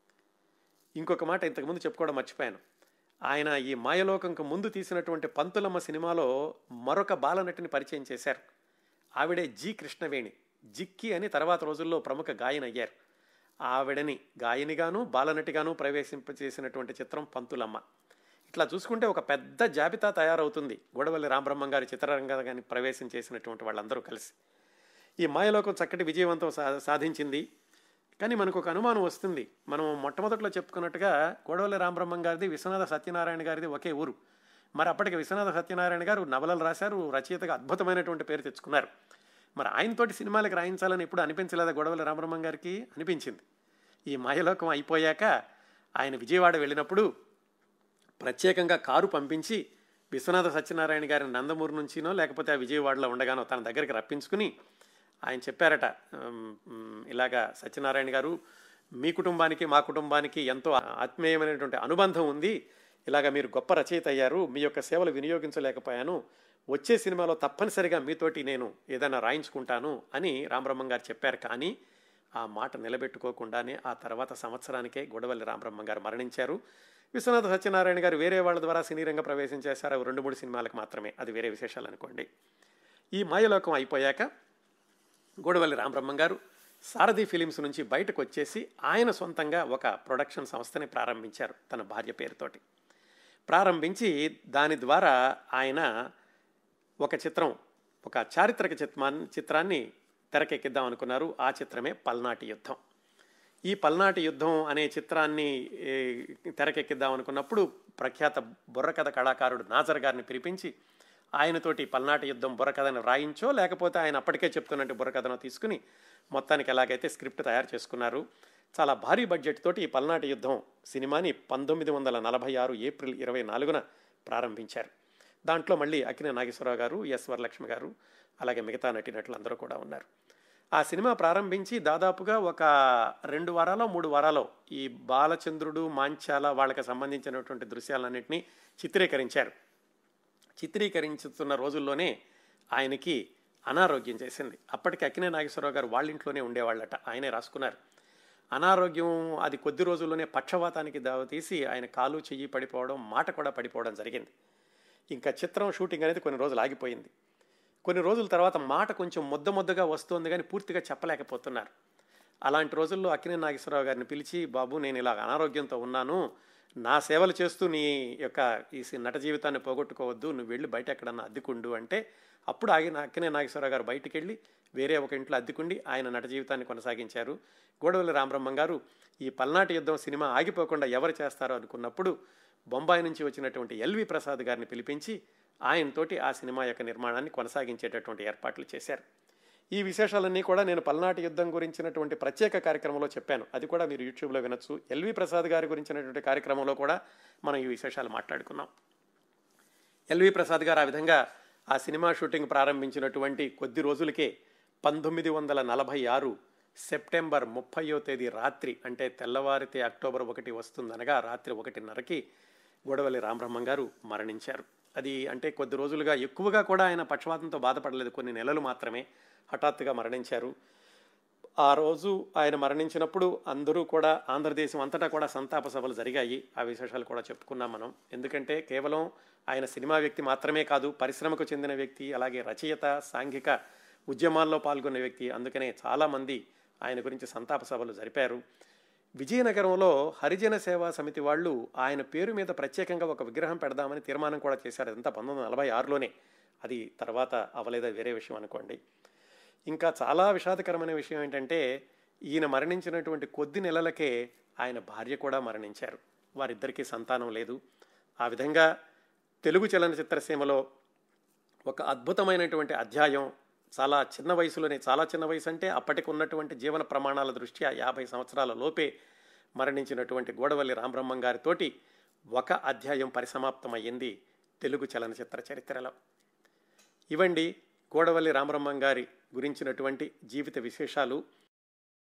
ఇంకొక మాట ఇంతకుముందు చెప్పుకోవడం మర్చిపోయాను ఆయన ఈ మాయలోకంకు ముందు తీసినటువంటి పంతులమ్మ సినిమాలో మరొక బాలనటిని పరిచయం చేశారు ఆవిడే జి కృష్ణవేణి జిక్కి అని తర్వాత రోజుల్లో ప్రముఖ గాయని అయ్యారు ఆవిడని గాయనిగాను బాలనటిగాను ప్రవేశింపచేసినటువంటి చిత్రం పంతులమ్మ ఇట్లా చూసుకుంటే ఒక పెద్ద జాబితా తయారవుతుంది గొడవల్లి రామబ్రహ్మం గారి చిత్రరంగాన్ని ప్రవేశం చేసినటువంటి వాళ్ళందరూ కలిసి ఈ మాయలోకం చక్కటి విజయవంతం సా సాధించింది కానీ మనకు ఒక అనుమానం వస్తుంది మనం మొట్టమొదట్లో చెప్పుకున్నట్టుగా గొడవల్లి రామబ్రహ్మం గారిది విశ్వనాథ సత్యనారాయణ గారిది ఒకే ఊరు మరి అప్పటికి విశ్వనాథ సత్యనారాయణ గారు నవలలు రాశారు రచయితగా అద్భుతమైనటువంటి పేరు తెచ్చుకున్నారు మరి ఆయనతోటి సినిమాలకు రాయించాలని ఎప్పుడు అనిపించలేదా గొడవల్లి రామబ్రహ్మం గారికి అనిపించింది ఈ మాయలోకం అయిపోయాక ఆయన విజయవాడ వెళ్ళినప్పుడు ప్రత్యేకంగా కారు పంపించి విశ్వనాథ సత్యనారాయణ గారి నందమూరు నుంచినో లేకపోతే ఆ విజయవాడలో ఉండగానో తన దగ్గరికి రప్పించుకుని ఆయన చెప్పారట ఇలాగా సత్యనారాయణ గారు మీ కుటుంబానికి మా కుటుంబానికి ఎంతో ఆత్మీయమైనటువంటి అనుబంధం ఉంది ఇలాగ మీరు గొప్ప రచయిత అయ్యారు మీ యొక్క సేవలు వినియోగించలేకపోయాను వచ్చే సినిమాలో తప్పనిసరిగా మీతోటి నేను ఏదైనా రాయించుకుంటాను అని రామబ్రహ్మం గారు చెప్పారు కానీ ఆ మాట నిలబెట్టుకోకుండానే ఆ తర్వాత సంవత్సరానికే గొడవల్లి రామబ్రహ్మం గారు మరణించారు విశ్వనాథ సత్యనారాయణ గారు వేరే వాళ్ళ ద్వారా సినీ రంగ ప్రవేశం చేశారు అవి రెండు మూడు సినిమాలకు మాత్రమే అది వేరే విశేషాలు అనుకోండి ఈ మాయలోకం అయిపోయాక గోడవల్లి రామబ్రహ్మం గారు సారథి ఫిలిమ్స్ నుంచి బయటకు వచ్చేసి ఆయన సొంతంగా ఒక ప్రొడక్షన్ సంస్థని ప్రారంభించారు తన భార్య పేరుతోటి ప్రారంభించి దాని ద్వారా ఆయన ఒక చిత్రం ఒక చారిత్రక చిత్రాన్ని చిత్రాన్ని తెరకెక్కిద్దాం అనుకున్నారు ఆ చిత్రమే పల్నాటి యుద్ధం ఈ పల్నాటి యుద్ధం అనే చిత్రాన్ని తెరకెక్కిద్దాం అనుకున్నప్పుడు ప్రఖ్యాత బుర్రకథ కళాకారుడు నాజర్ గారిని పిలిపించి ఆయనతోటి పల్నాటి యుద్ధం బుర్రకథను రాయించో లేకపోతే ఆయన అప్పటికే చెప్తున్నట్టు బుర్రకథను తీసుకుని మొత్తానికి ఎలాగైతే స్క్రిప్ట్ తయారు చేసుకున్నారు చాలా భారీ బడ్జెట్ తోటి ఈ పల్నాటి యుద్ధం సినిమాని పంతొమ్మిది వందల నలభై ఆరు ఏప్రిల్ ఇరవై నాలుగున ప్రారంభించారు దాంట్లో మళ్ళీ అకిన నాగేశ్వరరావు గారు ఎస్ వరలక్ష్మి గారు అలాగే మిగతా నటినట్లు అందరూ కూడా ఉన్నారు ఆ సినిమా ప్రారంభించి దాదాపుగా ఒక రెండు వారాలో మూడు వారాలో ఈ బాలచంద్రుడు మాంచాల వాళ్ళకి సంబంధించినటువంటి దృశ్యాలన్నింటినీ చిత్రీకరించారు చిత్రీకరించుతున్న రోజుల్లోనే ఆయనకి అనారోగ్యం చేసింది అప్పటికి అక్కినే నాగేశ్వరరావు గారు వాళ్ళ ఇంట్లోనే ఉండేవాళ్ళట ఆయనే రాసుకున్నారు అనారోగ్యం అది కొద్ది రోజుల్లోనే పక్షవాతానికి దావతీసి ఆయన కాలు చెయ్యి పడిపోవడం మాట కూడా పడిపోవడం జరిగింది ఇంకా చిత్రం షూటింగ్ అనేది కొన్ని రోజులు ఆగిపోయింది కొన్ని రోజుల తర్వాత మాట కొంచెం ముద్ద ముద్దగా వస్తుంది కానీ పూర్తిగా చెప్పలేకపోతున్నారు అలాంటి రోజుల్లో అక్కినే నాగేశ్వరరావు గారిని పిలిచి బాబు నేను ఇలా అనారోగ్యంతో ఉన్నాను నా సేవలు చేస్తూ నీ యొక్క ఈ నట జీవితాన్ని పోగొట్టుకోవద్దు నువ్వు వెళ్ళి బయట ఎక్కడన్నా అద్దెకుండు అంటే అప్పుడు ఆగిన అక్కినే నాగేశ్వరరావు గారు బయటికి వెళ్ళి వేరే ఒక ఇంట్లో అద్దెకుండి ఆయన నట జీవితాన్ని కొనసాగించారు గోడవల్లి రామబ్రహ్మం గారు ఈ పల్నాటి యుద్ధం సినిమా ఆగిపోకుండా ఎవరు చేస్తారో అనుకున్నప్పుడు బొంబాయి నుంచి వచ్చినటువంటి ఎల్వి ప్రసాద్ గారిని పిలిపించి ఆయనతోటి ఆ సినిమా యొక్క నిర్మాణాన్ని కొనసాగించేటటువంటి ఏర్పాట్లు చేశారు ఈ విశేషాలన్నీ కూడా నేను పల్నాటి యుద్ధం గురించినటువంటి ప్రత్యేక కార్యక్రమంలో చెప్పాను అది కూడా మీరు యూట్యూబ్లో వినొచ్చు ఎల్వి ప్రసాద్ గారి గురించినటువంటి కార్యక్రమంలో కూడా మనం ఈ విశేషాలు మాట్లాడుకున్నాం ఎల్వి ప్రసాద్ గారు ఆ విధంగా ఆ సినిమా షూటింగ్ ప్రారంభించినటువంటి కొద్ది రోజులకే పంతొమ్మిది వందల నలభై ఆరు సెప్టెంబర్ ముప్పయో తేదీ రాత్రి అంటే తెల్లవారితే అక్టోబర్ ఒకటి వస్తుందనగా రాత్రి ఒకటిన్నరకి గొడవల్లి రామబ్రహ్మం గారు మరణించారు అది అంటే కొద్ది రోజులుగా ఎక్కువగా కూడా ఆయన పక్షవాతంతో బాధపడలేదు కొన్ని నెలలు మాత్రమే హఠాత్తుగా మరణించారు ఆ రోజు ఆయన మరణించినప్పుడు అందరూ కూడా ఆంధ్రదేశం అంతటా కూడా సంతాప సభలు జరిగాయి ఆ విశేషాలు కూడా చెప్పుకున్నాం మనం ఎందుకంటే కేవలం ఆయన సినిమా వ్యక్తి మాత్రమే కాదు పరిశ్రమకు చెందిన వ్యక్తి అలాగే రచయిత సాంఘిక ఉద్యమాల్లో పాల్గొన్న వ్యక్తి అందుకనే చాలామంది ఆయన గురించి సంతాప సభలు జరిపారు విజయనగరంలో హరిజన సేవా సమితి వాళ్ళు ఆయన పేరు మీద ప్రత్యేకంగా ఒక విగ్రహం పెడదామని తీర్మానం కూడా చేశారు అదంతా పంతొమ్మిది వందల నలభై ఆరులోనే అది తర్వాత అవలేదా వేరే విషయం అనుకోండి ఇంకా చాలా విషాదకరమైన విషయం ఏంటంటే ఈయన మరణించినటువంటి కొద్ది నెలలకే ఆయన భార్య కూడా మరణించారు వారిద్దరికీ సంతానం లేదు ఆ విధంగా తెలుగు చలనచిత్ర సీమలో ఒక అద్భుతమైనటువంటి అధ్యాయం చాలా చిన్న వయసులోనే చాలా చిన్న వయసు అంటే అప్పటికి ఉన్నటువంటి జీవన ప్రమాణాల దృష్ట్యా యాభై సంవత్సరాల లోపే మరణించినటువంటి గోడవల్లి రామబ్రహ్మం గారితోటి ఒక అధ్యాయం పరిసమాప్తమయ్యింది తెలుగు చలనచిత్ర చరిత్రలో ఇవండి గోడవల్లి రామబ్రహ్మం గారి గురించినటువంటి జీవిత విశేషాలు